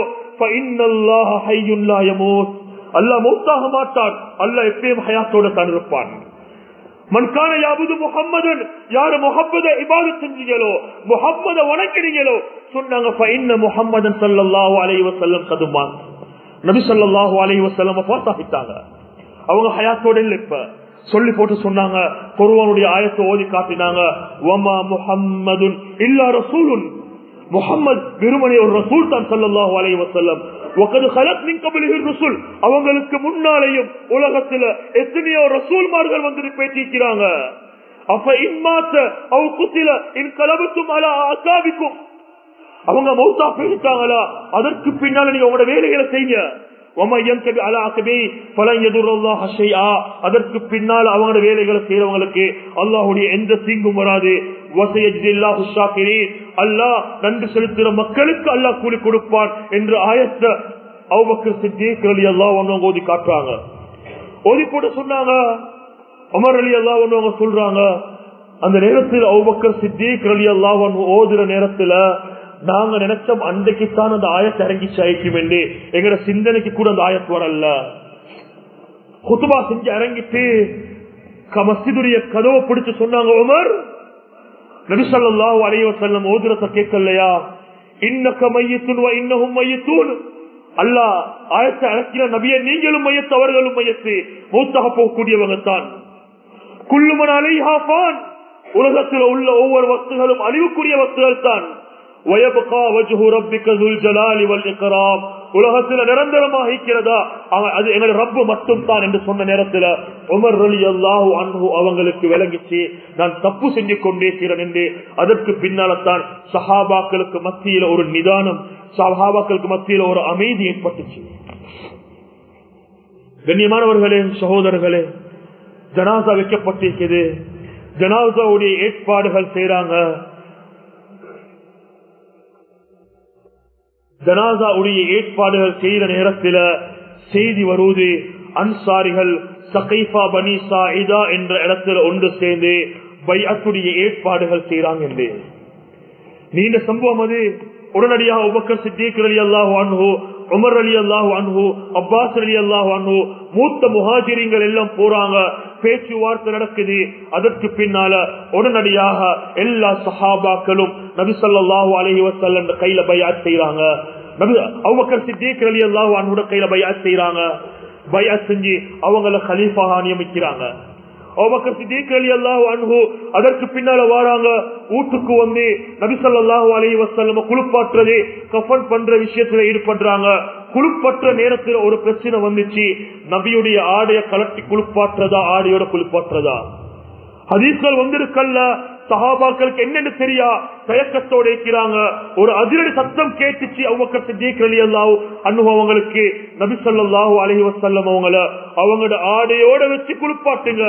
அல்லா மௌத்தாக மாட்டான் அல்ல எப்பயும் ஹயாத்தோட தான் இருப்பான் மண்கான யாவது முகம்மதன் யாரு முகம்மத இபாத செஞ்சீங்களோ முகம்மத வணக்கிறீங்களோ சொன்னாங்க முகம்மதன் சல்லாஹூ அலைவ செல்லம் கதுமான் நபி சல்லாஹூ அலைவ செல்லம் பார்த்தாங்க அவங்க ஹயாத்தோட இல்ல இப்ப சொல்லி போட்டு சொன்னாங்க குருவனுடைய ஆயத்தை ஓதி காட்டினாங்க ஒமா முஹம்மதுன் இல்லா ரசூலுன் முகம்மது வெறுமனே ஒரு ரசூல் தான் சல்லாஹூ அலைவ செல்லம் அவங்களுக்கு முன்னாலேயும் உலகத்துல எத்தனையோ ரசூல்மார்கள் வந்து பேட்டிக்கிறாங்க அப்ப இம்மாத்த அவ குத்தில இன் கலபத்தும் அல அசாபிக்கும் அவங்க மௌத்தா போயிட்டாங்களா அதற்கு பின்னால நீங்க உங்களோட வேலைகளை செய்ய அதற்கு பின்னால் அவங்களோட வேலைகளை செய்யறவங்களுக்கு அல்லாஹுடைய எந்த தீங்கும் வராது அல்லாஹ் நன்றி செலுத்துற மக்களுக்கு அல்லாஹ் கூலி கொடுப்பான் என்று ஆயத்த அவுபக்கர் சித்திக் அலி அல்லா ஒன்னு ஓதி காட்டுறாங்க ஓதி போட்டு சொன்னாங்க அமர் அலி அல்லா ஒன்னு சொல்றாங்க அந்த நேரத்தில் அவுபக்கர் சித்திக் அலி அல்லா ஒன்னு ஓதுற நேரத்துல நாங்க நினைச்சோம் அன்றைக்குத்தான் அந்த ஆயத்தை இறங்கி சாய்க்கும் என்று எங்கட சிந்தனைக்கு கூட அந்த ஆயத்து வரல குத்துபா செஞ்சு இறங்கிட்டு மஸ்ஜிதுடைய கதவை பிடிச்சு சொன்னாங்க உமர் நபிசல்லாஹு அலைய செல்லம் ஓதுரத்தை கேட்கலையா இன்னக்க மையத்துன் இன்னகும் மையத்தூன் அல்லா ஆயத்தை அழைக்கிற நபிய நீங்களும் மையத்து அவர்களும் மையத்து மூத்தாக போகக்கூடியவங்க தான் குள்ளுமன் அலைஹாபான் உலகத்தில் உள்ள ஒவ்வொரு வஸ்துகளும் அழிவுக்குரிய வஸ்துகள் தான் உலகத்துல நிரந்தரமாக இருக்கிறதா அது எங்களை ரப்பு மட்டும் தான் என்று சொன்ன நேரத்துல உமர் அலி அல்லாஹு அன்பு அவங்களுக்கு விளங்கிச்சு நான் தப்பு செஞ்சு கொண்டிருக்கிறேன் என்று அதற்கு பின்னால்தான் சஹாபாக்களுக்கு மத்தியில ஒரு நிதானம் சஹாபாக்களுக்கு மத்தியில ஒரு அமைதி ஏற்பட்டுச்சு கண்ணியமானவர்களே சகோதரர்களே ஜனாசா வைக்கப்பட்டிருக்குது ஜனாசாவுடைய ஏற்பாடுகள் செய்யறாங்க ஜனாசாவுடைய ஏற்பாடுகள் செய்த நேரத்தில் செய்தி வருவது அன்சாரிகள் சகைஃபா பனி சாயிதா என்ற இடத்துல ஒன்று சேர்ந்து பையத்துடைய ஏற்பாடுகள் செய்யறாங்க என்று நீண்ட சம்பவம் அது உடனடியாக உபக்கர் சித்திக் அலி அல்லாஹு அன்ஹு உமர் அலி அல்லாஹு அன்ஹு அப்பாஸ் அலி அல்லாஹு அன்ஹு மூத்த முஹாஜிரிங்கள் எல்லாம் போறாங்க பேச்சுவார்த்தை நடக்குது அதற்கு பின்னால உடனடியாக எல்லா சஹாபாக்களும் நபிசல்லாஹு அலஹி வசல்ல கையில பையாத் செய்யறாங்க நபி அவுபக்கர் சித்திக் அலி அல்லாஹு அன்ஹுட கையில பையாத் செய்யறாங்க பையாத் செஞ்சு அவங்கள கலீஃபாக நியமிக்கிறாங்க அதற்கு பின்னால வாராங்க வீட்டுக்கு வந்து நபிசல்லாஹு அலி வசல்லம் குளிப்பாற்றுறது கஃபன் பண்ற விஷயத்துல ஈடுபடுறாங்க குளிப்பற்ற நேரத்தில் ஒரு பிரச்சனை வந்துச்சு நபியுடைய ஆடைய கலட்டி குளிப்பாற்றதா ஆடையோட குளிப்பாற்றதா ஹதீஸ்கள் வந்திருக்கல்ல சஹாபாக்களுக்கு என்னன்னு தெரியா தயக்கத்தோட இருக்கிறாங்க ஒரு அதிரடி சத்தம் கேட்டுச்சு அவங்க சித்திகளி அல்லாவும் அனுபவங்களுக்கு நபி சொல்லாஹு அலஹி வசல்லம் அவங்கள அவங்களோட ஆடையோட வச்சு குளிப்பாட்டுங்க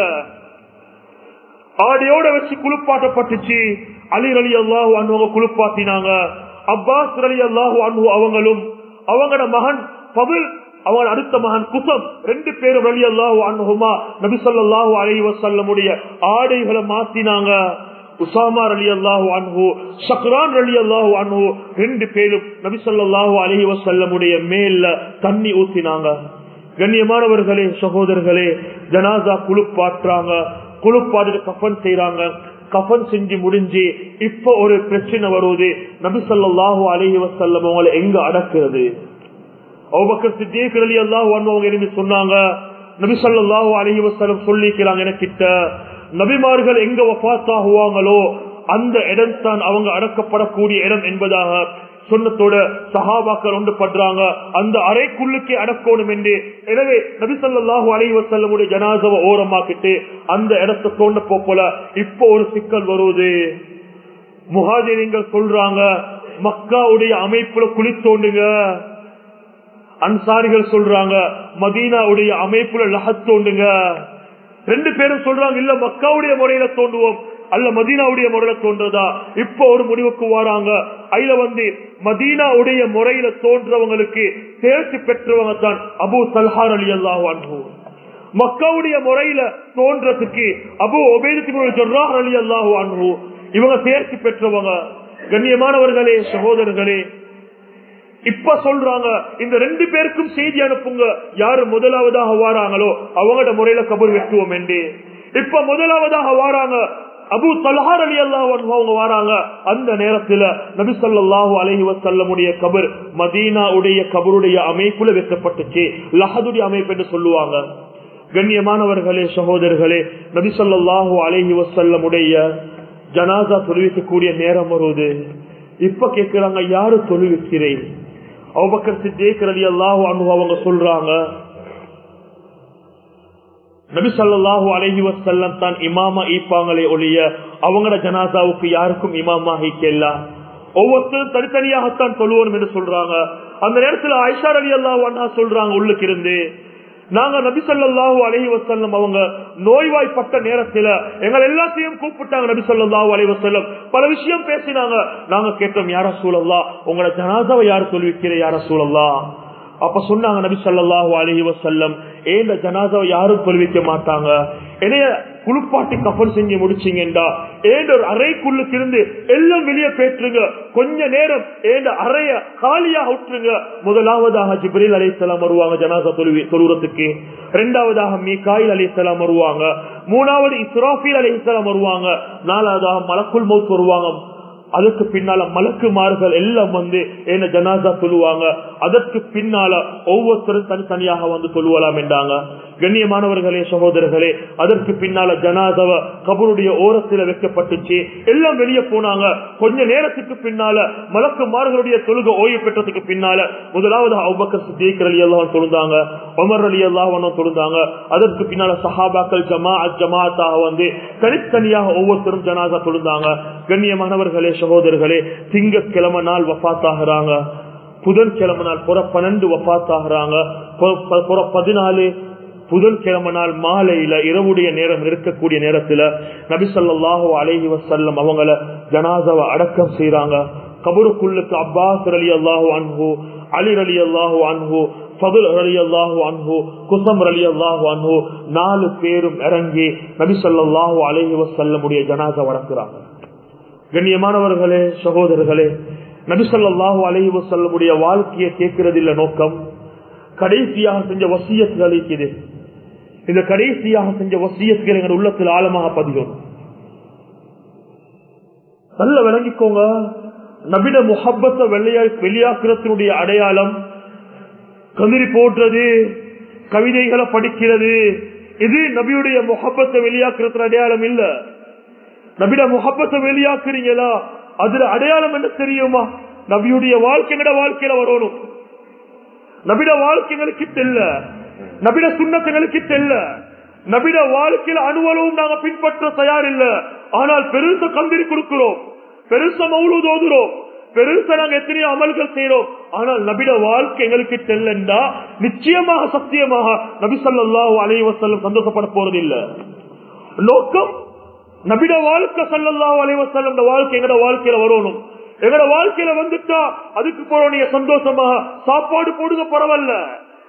ஆடையோட வச்சு குளிப்பாட்டப்பட்டுச்சு அலி அலி அல்லாஹு அனுவங்க குளிப்பாட்டினாங்க அப்பாஸ் அலி அல்லாஹு அனு அவங்களும் அவங்களோட மகன் பபுல் அவன் அடுத்த மகன் குசம் ரெண்டு பேரும் ரலி அல்லாஹு அன்ஹுமா நபி ஸல்லல்லாஹு அலைஹி வஸல்லமுடைய ஆடைகளை மாத்தினாங்க உசாமா அலி அல்லாஹு அன்ஹு சக்ரான் அலி அல்லாஹு அன்ஹு ரெண்டு பேரும் நபி ஸல்லல்லாஹு அலைஹி வஸல்லமுடைய மேல்ல தண்ணி ஊத்தினாங்க கண்ணியமானவர்களே சகோதரர்களே ஜனாசா குழுப்பாட்டுறாங்க குழுப்பாட்டு கஃபன் செய்யறாங்க கஃபன் செஞ்சு முடிஞ்சு இப்ப ஒரு பிரச்சனை வருவது நபி ஸல்லல்லாஹு அலைஹி வஸல்லம் அவங்களை எங்க அடக்குறது அபூபக்கர் சித்திக் ரலியல்லாஹு அன்ஹு அவங்க எழுப்பி சொன்னாங்க நபி ஸல்லல்லாஹு அலைஹி வஸல்லம் சொல்லிக்கிறாங்க எனக்கிட்ட நபிமார்கள் எங்க வஃபாத்தாகுவாங்களோ அந்த இடம் தான் அவங்க அடக்கப்படக்கூடிய இடம் என்பதாக சொன்னத்தோட சஹாபாக்கள் ஒன்று படுறாங்க அந்த அறைக்குள்ளுக்கே அடக்கணும் என்று எனவே நபிசல்லாஹு அலைவசல்லமுடைய ஜனாசவை ஓரமாக்கிட்டு அந்த இடத்தை தோண்ட போல இப்போ ஒரு சிக்கல் வருவது முகாஜிரிங்கள் சொல்றாங்க மக்காவுடைய அமைப்புல குழி தோண்டுங்க அன்சாரிகள் சொல்றாங்க மதீனாவுடைய அமைப்புல லஹத் தோண்டுங்க ரெண்டு பேரும் சொல்றாங்க இல்ல மக்காவுடைய முறையில தோண்டுவோம் அல்ல மதீனாவுடைய முறையில தோன்றதா இப்ப ஒரு முடிவுக்கு வராங்க அதுல வந்து மதீனாவுடைய முறையில தோன்றவங்களுக்கு தேர்ச்சி பெற்றவங்க தான் அபு சல்ஹார் அலி அல்லாஹ் அன்பு மக்காவுடைய முறையில தோன்றதுக்கு அபு ஒபேதி அலி அல்லாஹு அன்பு இவங்க தேர்ச்சி பெற்றவங்க கண்ணியமானவர்களே சகோதரர்களே இப்ப சொல்றாங்க இந்த ரெண்டு பேருக்கும் செய்தி அனுப்புங்க யாரு முதலாவதாக வாராங்களோ அவங்களோட முறையில கபர் வெட்டுவோம் என்று இப்ப முதலாவதாக வாராங்க அபு தல்ஹார் அலி அல்லாஹ் அவங்க வராங்க அந்த நேரத்துல நபி சொல்லாஹு அலஹி வசல்லமுடைய கபர் மதீனாவுடைய கபருடைய அமைப்புல வெட்டப்பட்டுச்சு லஹதுடைய அமைப்பு என்று சொல்லுவாங்க கண்ணியமானவர்களே சகோதரர்களே நபி சொல்லாஹு அலஹி வசல்லமுடைய ஜனாசா தொழுவிக்கக்கூடிய நேரம் வருவது இப்ப கேட்கிறாங்க யாரு தொழுவிக்கிறேன் அவ்வக்கர் சித்தேக்கர் அலி அல்லாஹு அனு அவங்க சொல்றாங்க நபி சல்லாஹூ அலஹி வசல்லம் தான் இமாமா ஈப்பாங்களே ஒழிய அவங்களோட ஜனாசாவுக்கு யாருக்கும் இமாமா ஈக்கல ஒவ்வொருத்தரும் தனித்தனியாகத்தான் சொல்லுவோம் என்று சொல்றாங்க அந்த நேரத்தில் ஐஷார் அலி அல்லாஹ் சொல்றாங்க உள்ளுக்கு இருந்து நாங்க நபி சொல்லாஹு அலஹி வசல்லம் அவங்க நோய்வாய்ப்பட்ட நேரத்துல எங்கள் எல்லாத்தையும் கூப்பிட்டாங்க நபி சொல்லாஹு அலஹி வசல்லம் பல விஷயம் பேசினாங்க நாங்க கேட்டோம் யார சூழல்லா உங்களோட ஜனாதாவை யார் சொல்லிக்கிற யார சூழல்லா அப்ப சொன்னாங்க நபி சொல்லாஹு அலஹி வசல்லம் ஏந்த ஜனாதாவை யாரும் தொழுவிக்க மாட்டாங்க என்னைய குளிப்பாட்டி கப்பல் செஞ்சு முடிச்சீங்கடா ஏண்ட ஒரு அறைக்குள்ளுக்கு இருந்து எல்லாம் வெளியே பேற்றுங்க கொஞ்ச நேரம் ஏண்ட அறைய காலியா விட்டுருங்க முதலாவதாக ஜிப்ரீல் அலிசலாம் வருவாங்க ஜனாசா தொழுவி தொழுறதுக்கு இரண்டாவதாக மீகாயில் அலிசலாம் வருவாங்க மூணாவது இஸ்ராஃபீல் அலிசலாம் வருவாங்க நாலாவதாக மலக்குள் மௌத் வருவாங்க அதுக்கு பின்னால மலக்குமார்கள் எல்லாம் வந்து என்ன ஜனாசா சொல்லுவாங்க அதற்கு பின்னால ஒவ்வொருத்தரும் தனித்தனியாக வந்து சொல்லுவலாம் என்றாங்க கண்ணியமானவர்களே சகோதரர்களே அதற்கு பின்னால ஜனாதவ கபருடைய ஓரத்தில் வைக்கப்பட்டுச்சு எல்லாம் வெளியே போனாங்க கொஞ்ச நேரத்துக்கு பின்னால மலக்குமார்களுடைய தொழுக ஓய்வு பெற்றதுக்கு பின்னால முதலாவது அவ்வக்க சித்திகர் அலி எல்லாம் தொழுந்தாங்க ஒமர் அலி எல்லாம் தொழுந்தாங்க அதற்கு பின்னால சஹாபாக்கள் ஜமா ஜமாத்தாக வந்து தனித்தனியாக ஒவ்வொருத்தரும் ஜனாதா தொழுந்தாங்க கண்ணியமானவர்களே சகோதரர்களே திங்கக்கிழமை நாள் வஃத்தாகிறாங்க புதன்கிழமை நாள் புற பன்னெண்டு வஃத்தாகிறாங்க புற பதினாலு புதன்கிழமை நாள் மாலையில இரவுடைய நேரம் இருக்கக்கூடிய நேரத்துல நபிசல்லாஹு அலஹி வசல்லம் அவங்கள ஜனாதாவை அடக்கம் செய்யறாங்க கபருக்குள்ளுக்கு அப்பாஸ் அலி அல்லாஹு அன்ஹு அலி அலி அல்லாஹு அன்ஹு ஃபதுல் அலி அல்லாஹு அன்ஹு குசம் அலி அல்லாஹு அன்ஹு நாலு பேரும் இறங்கி நபிசல்லாஹு அலஹி வசல்லமுடைய ஜனாதா அடக்குறாங்க கண்ணியமானவர்களே சகோதரர்களே நபிசல்லாஹு அலஹி வசல்லமுடைய வாழ்க்கையை கேட்கறது இல்ல நோக்கம் கடைசியாக செஞ்ச வசியத்துகள் இருக்குது இந்த கடைசியாக செஞ்ச வசியத்துகள் எங்கள் உள்ளத்தில் ஆழமாக பதியும் நல்ல விளங்கிக்கோங்க நபிட முஹப்பத்தை வெள்ளையா வெளியாக்குறத்தினுடைய அடையாளம் கதிரி போடுறது கவிதைகளை படிக்கிறது இது நபியுடைய முகப்பத்தை வெளியாக்குறதுல அடையாளம் இல்ல நபிட முகப்பத்தை வெளியாக்குறீங்களா அதுல அடையாளம் என்ன தெரியுமா நபியுடைய வாழ்க்கையோட வாழ்க்கையில வரணும் நபிட வாழ்க்கைகளுக்கு தெல்ல நபிட சுண்ணத்துகளுக்கு தெல்ல நபிட வாழ்க்கையில அணுவலவும் நாங்க பின்பற்ற தயார் இல்ல ஆனால் பெருச கந்திரி கொடுக்கிறோம் பெருச மௌலூத் ஓதுறோம் பெருசா நாங்க எத்தனையோ அமல்கள் செய்யறோம் ஆனால் நபிட வாழ்க்கை எங்களுக்கு தெல்லண்டா நிச்சயமாக சத்தியமாக நபி சல்லாஹூ அலை வசல்லம் சந்தோஷப்பட போறது இல்ல நோக்கம் நபிட வாழ்க்கை சல்லல்லாஹு அலை வசல்லம் வாழ்க்கை எங்கட வாழ்க்கையில வரணும் எங்கட வாழ்க்கையில வந்துட்டா அதுக்கு போற நீங்க சந்தோஷமாக சாப்பாடு போடுங்க பரவாயில்ல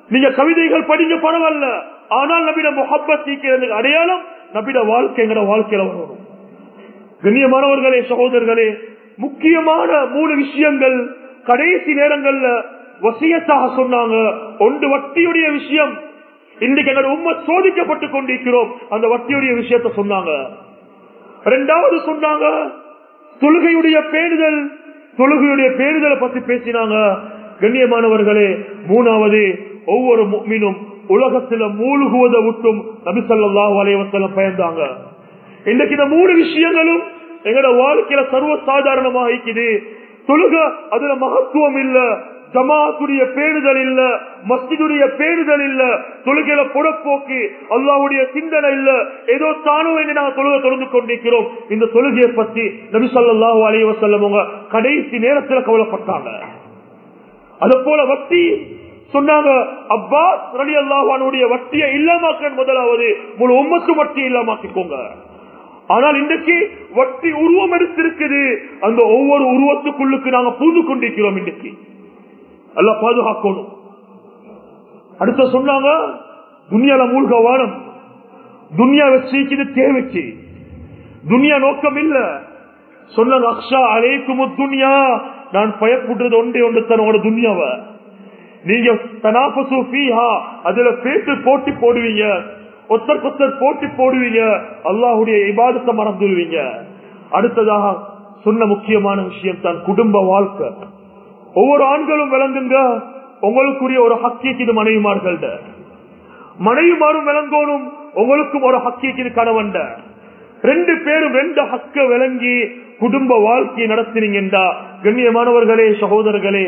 நீங்க கவிதைகள் படிங்க பரவாயில்ல ஆனால் நபிட முகப்பத் நீக்கிறதுக்கு அடையாளம் நபிட வாழ்க்கை எங்கட வாழ்க்கையில வரணும் கண்ணியமானவர்களே சகோதரர்களே முக்கியமான மூணு விஷயங்கள் கடைசி நேரங்கள்ல வசியத்தாக சொன்னாங்க ஒன்று வட்டியுடைய விஷயம் இன்றைக்கு எங்களோட உண்மை சோதிக்கப்பட்டு கொண்டிருக்கிறோம் அந்த வட்டியுடைய விஷயத்த சொன்னாங்க ரெண்டாவது சொன்னாங்க தொழுகையுடைய பேணுதல் தொழுகையுடைய பேணுதலை பத்தி பேசினாங்க கண்ணியமானவர்களே மூணாவது ஒவ்வொரு மீனும் உலகத்துல மூழ்குவதை விட்டும் நபிசல்லாஹு அலைவசலம் பயந்தாங்க இன்றைக்கு இந்த மூணு விஷயங்களும் எங்களோட வாழ்க்கையில சர்வ சாதாரணமாக இருக்குது தொழுக அதுல மகத்துவம் இல்ல ஜமாத்துடைய பேணுதல் இல்ல மஸ்ஜிதுடைய பேணுதல் இல்ல தொழுகையில புறப்போக்கு அல்லாவுடைய சிந்தனை இல்ல ஏதோ தானோ என்று நாங்கள் தொழுகை தொடர்ந்து கொண்டிருக்கிறோம் இந்த தொழுகையை பத்தி நபி சொல்லாஹு அலைய வசல்லவங்க கடைசி நேரத்துல கவலைப்பட்டாங்க அது போல வட்டி சொன்னாங்க அப்பாஸ் ரலி அல்லாஹானுடைய வட்டியை இல்லாமக்க முதலாவது முழு உம்மத்து வட்டி இல்லாமக்கிக்கோங்க ஆனால் இன்றைக்கு வட்டி உருவம் எடுத்திருக்குது அந்த ஒவ்வொரு உருவத்துக்குள்ளுக்கு நாங்க பூந்து கொண்டிருக்கிறோம் இன்றைக்கு அல்ல பாதுகாக்கணும் அடுத்த சொன்னாங்க துனியால மூழ்க வானம் துனியா வச்சு தேவைக்கு துனியா நோக்கம் இல்ல சொன்னாங்க அக்ஷா அழைக்கும் துனியா நான் பயப்படுறது ஒன்றே ஒன்று தன்னோட துனியாவை நீங்க தனாபசு ஃபீஹா அதுல பேட்டு போட்டி போடுவீங்க ஒத்தர் கொத்தர் போட்டி போடுவீங்க அல்லாஹுடைய இபாதத்தை மறந்துடுவீங்க அடுத்ததாக சொன்ன முக்கியமான விஷயம் தான் குடும்ப வாழ்க்கை ஒவ்வொரு ஆண்களும் விளங்குங்க உங்களுக்குரிய ஒரு ஹக்கியக்கு இது மனைவிமார்கள் மனைவிமாரும் விளங்கணும் உங்களுக்கும் ஒரு ஹக்கியக்கு இது கணவன் ரெண்டு பேரும் ரெண்டு ஹக்க விளங்கி குடும்ப வாழ்க்கையை நடத்தினீங்கடா கண்ணியமானவர்களே சகோதரர்களே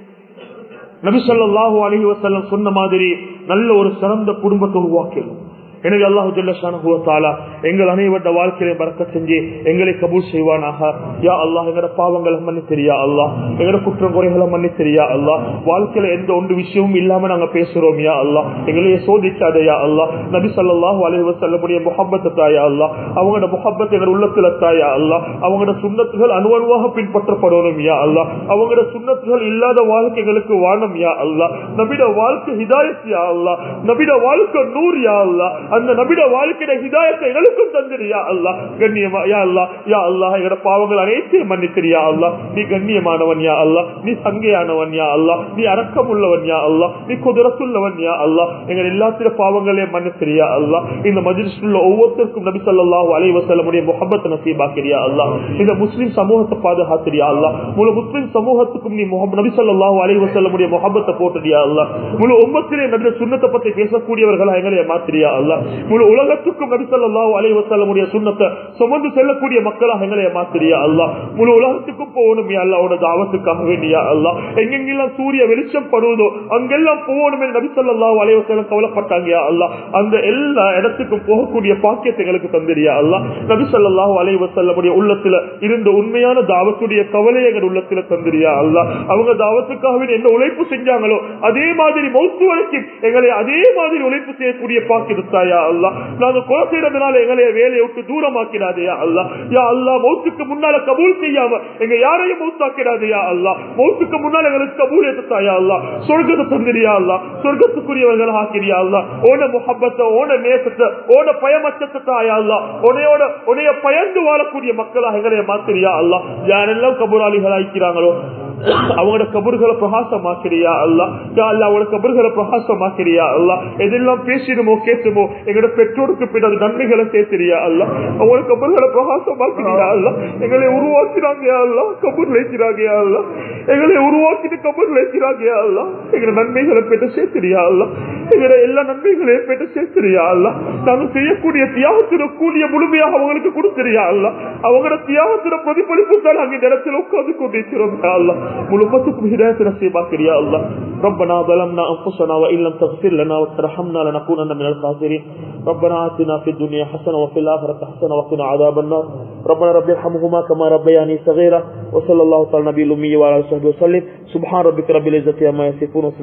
நபிசல்லாஹு அலி வசல்லம் சொன்ன மாதிரி நல்ல ஒரு சிறந்த குடும்பத்தை உருவாக்கணும் எனவே அல்லாஹு ஜல்லா எங்கள் அனைவருடைய வாழ்க்கையை பறக்க செஞ்சு எங்களை கபூல் செய்வானாக யா அல்லாஹ் எங்கட பாவங்களை மன்னி தெரியா அல்லாஹ் எங்கட குற்றம் குறைகளை மன்னி தெரியா அல்லாஹ் வாழ்க்கையில எந்த ஒன்று விஷயமும் இல்லாம நாங்க பேசுறோம் யா அல்லாஹ் எங்களையே சோதிக்காத யா அல்லாஹ் நபி சொல்லாஹு அலைவ செல்லக்கூடிய முகப்பத்தை தாயா அல்லாஹ் அவங்களோட முகப்பத்தை எங்க உள்ளத்துல தாயா அல்லாஹ் அவங்களோட சுண்ணத்துகள் அணுவணுவாக பின்பற்றப்படணும் யா அல்லாஹ் அவங்களோட சுண்ணத்துகள் இல்லாத வாழ்க்கைகளுக்கு வானம் யா அல்லாஹ் நபிட வாழ்க்கை ஹிதாயத் யா அல்லாஹ் நபிட வாழ்க்கை நூறு யா அல்லாஹ் அந்த நபிட வாழ்க்கையில ஹிதாயத்தை எங்களுக்கும் தந்திரியா அல்லா கண்ணியமா யா அல்லா யா அல்லா எங்கட பாவங்கள் அனைத்தையும் மன்னித்திரியா அல்லா நீ கண்ணியமானவன் யா அல்லா நீ சங்கையானவன் யா அல்லா நீ அடக்கம் உள்ளவன் யா அல்லா நீ குதிரத்துள்ளவன் யா அல்லா எங்கள் எல்லாத்திர பாவங்களையும் மன்னித்திரியா அல்லா இந்த மஜிலிஸ் உள்ள ஒவ்வொருத்தருக்கும் நபி சொல்லாஹு அலைவசல்லமுடைய முகமத் நசீபாக்கிறியா அல்லா இந்த முஸ்லிம் சமூகத்தை பாதுகாத்திரியா அல்லா முழு முஸ்லிம் சமூகத்துக்கும் நீ நபி சொல்லாஹு அலைவசல்லமுடைய முகமத்தை போட்டுடியா அல்லா முழு ஒன்பத்திலே நபி சுண்ணத்தை பத்தி பேசக்கூடியவர்களா எங்களை மாத்திரியா அல்லா முழு உலகத்துக்கும் நபிசல்லாஹு அலைவசல்லமுடைய சுண்ணத்தை சுமந்து செல்லக்கூடிய மக்களாக எங்களை மாத்திரியா அல்லா முழு உலகத்துக்கும் போகணும் அல்லாவோட தாவத்துக்காக வேண்டியா அல்லா எங்கெங்கெல்லாம் சூரிய வெளிச்சம் படுவதோ அங்கெல்லாம் போகணும் நபிசல்லாஹு அலைவசல்லம் கவலைப்பட்டாங்க அல்லா அந்த எல்லா இடத்துக்கும் போகக்கூடிய பாக்கியத்தை எங்களுக்கு தந்திரியா அல்லா நபிசல்லாஹு அலைவசல்லமுடைய உள்ளத்துல இருந்த உண்மையான தாவத்துடைய கவலை எங்கள் உள்ளத்துல தந்திரியா அல்லா அவங்க தாவத்துக்காக என்ன உழைப்பு செஞ்சாங்களோ அதே மாதிரி மௌத்து வரைக்கும் எங்களை அதே மாதிரி உழைப்பு செய்யக்கூடிய பாக்கியத்தை யா அல்லா நாங்க கொலை செய்யறதுனால எங்களை வேலையை விட்டு தூரமாக்கிறாதையா அல்லா யா அல்லா மௌத்துக்கு முன்னால கபூல் செய்யாம எங்க யாரையும் மௌத்தாக்கிறாதையா அல்லா மௌத்துக்கு முன்னால எங்களுக்கு கபூல் எடுத்தாயா அல்லா சொர்க்கத்தை தந்திரியா அல்லா சொர்க்கத்துக்குரியவர்கள் ஆக்கிறியா அல்லா ஓன முகப்பத்தை ஓன நேசத்தை ஓன பயமச்சத்தை தாயா அல்லா உனையோட உனைய பயந்து வாழக்கூடிய மக்களாக எங்களை மாத்திரியா அல்லா யாரெல்லாம் கபூராளிகள் ஆக்கிறாங்களோ அவங்களோட கபர்களை பிரகாசமாக்கிறியா அல்லா யா அல்லா அவங்களோட கபர்களை பிரகாசமாக்கிறியா அல்லா எதெல்லாம் பேசிடுமோ கேட்டுமோ எங்களோட பெற்றோருக்கு பின்னாடி நன்மைகளை சேர்த்திரியா அல்ல அவங்களோட கபர்களை பிரகாசமாக்கிறியா அல்ல எங்களை உருவாக்கினாங்க அல்ல கபூர் லேக்கிறாங்க அல்ல எங்களை உருவாக்கிட்டு கபூர் லேக்கிறாங்க அல்ல எங்களோட நன்மைகளை பெற்று சேர்த்திரியா அல்ல எங்களோட எல்லா நன்மைகளையும் பெற்று சேர்த்திரியா அல்ல நாங்க செய்யக்கூடிய தியாகத்தின கூடிய முழுமையாக அவங்களுக்கு கொடுத்திரியா அல்ல அவங்களோட தியாகத்தின பிரதிபலிப்பு தான் அங்க இந்த இடத்துல உட்கார்ந்து கொண்டிருக்கிறோம் அல்ல ملومتكم هداية نصيبك يا الله ربنا ظلمنا أنفسنا وإن لم تغفر لنا وترحمنا لنكونن من الخاسرين ربنا آتنا في الدنيا حسنة وفي الآخرة حسنة وقنا عذاب النار ربنا رب ارحمهما كما ربياني صغيرا وصلى الله تعالى نبي الأمي وعلى آله وصحبه وسلم سبحان ربك رب العزة عما يصفون